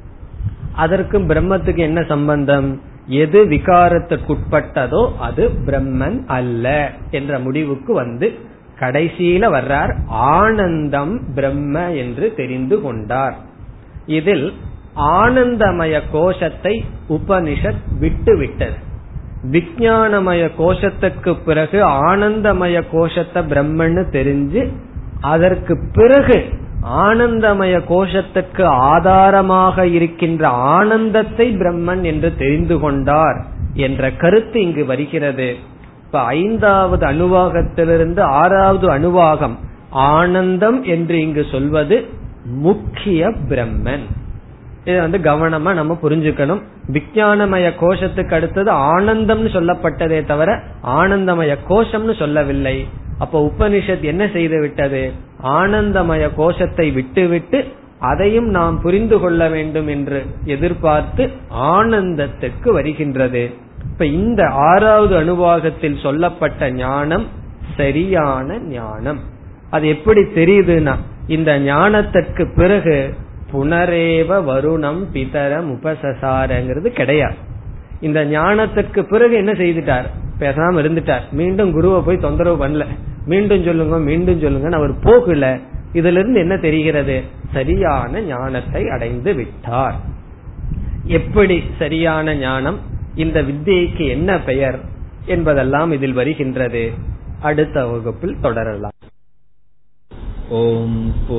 அதற்கும் பிரம்மத்துக்கு என்ன சம்பந்தம் எது விகாரத்திற்கு உட்பட்டதோ அது பிரம்மன் அல்ல என்ற முடிவுக்கு வந்து கடைசியில வர்றார் ஆனந்தம் பிரம்ம என்று தெரிந்து கொண்டார் இதில் ஆனந்தமய கோஷத்தை உபனிஷத் விட்டு விட்டது விஜயானமய கோஷத்துக்கு பிறகு ஆனந்தமய கோஷத்தை பிரம்மன்னு தெரிஞ்சு அதற்கு பிறகு ஆனந்தமய கோஷத்துக்கு ஆதாரமாக இருக்கின்ற ஆனந்தத்தை பிரம்மன் என்று தெரிந்து கொண்டார் என்ற கருத்து இங்கு வருகிறது இப்ப ஐந்தாவது அணுவாகத்திலிருந்து ஆறாவது அணுவாகம் ஆனந்தம் என்று இங்கு சொல்வது முக்கிய பிரம்மன் இதை வந்து கவனமா நம்ம புரிஞ்சுக்கணும் விஜயானமய கோஷத்துக்கு அடுத்தது ஆனந்தம்னு சொல்லப்பட்டதே தவிர ஆனந்தமய கோஷம்னு சொல்லவில்லை அப்ப உபனிஷத் என்ன செய்து விட்டது ஆனந்தமய கோஷத்தை விட்டுவிட்டு அதையும் நாம் புரிந்து கொள்ள வேண்டும் என்று எதிர்பார்த்து ஆனந்தத்துக்கு வருகின்றது இப்ப இந்த ஆறாவது அனுவாகத்தில் சொல்லப்பட்ட ஞானம் சரியான ஞானம் அது எப்படி தெரியுதுன்னா இந்த ஞானத்திற்கு பிறகு புனரேவ வருணம் பிதரம் உபசசாரங்கிறது கிடையாது இந்த ஞானத்துக்கு பிறகு என்ன செய்துட்டார் பேசாம இருந்துட்டார் மீண்டும் குருவை போய் தொந்தரவு பண்ணல மீண்டும் சொல்லுங்க மீண்டும் சொல்லுங்க அவர் போகல இதுல இருந்து என்ன தெரிகிறது சரியான ஞானத்தை அடைந்து விட்டார் எப்படி சரியான ஞானம் இந்த வித்தியைக்கு என்ன பெயர் என்பதெல்லாம் இதில் வருகின்றது அடுத்த வகுப்பில் தொடரலாம் ॐ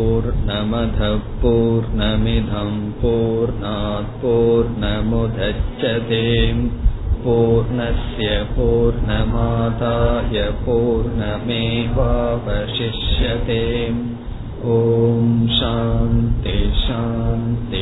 पूर्णमधपूर्णमिधं पूर्णात्पूर्णमुदच्छते पूर्णस्य पूर्णमादाय पूर्णमेवावशिष्यते ॐ शान्ति शान्ति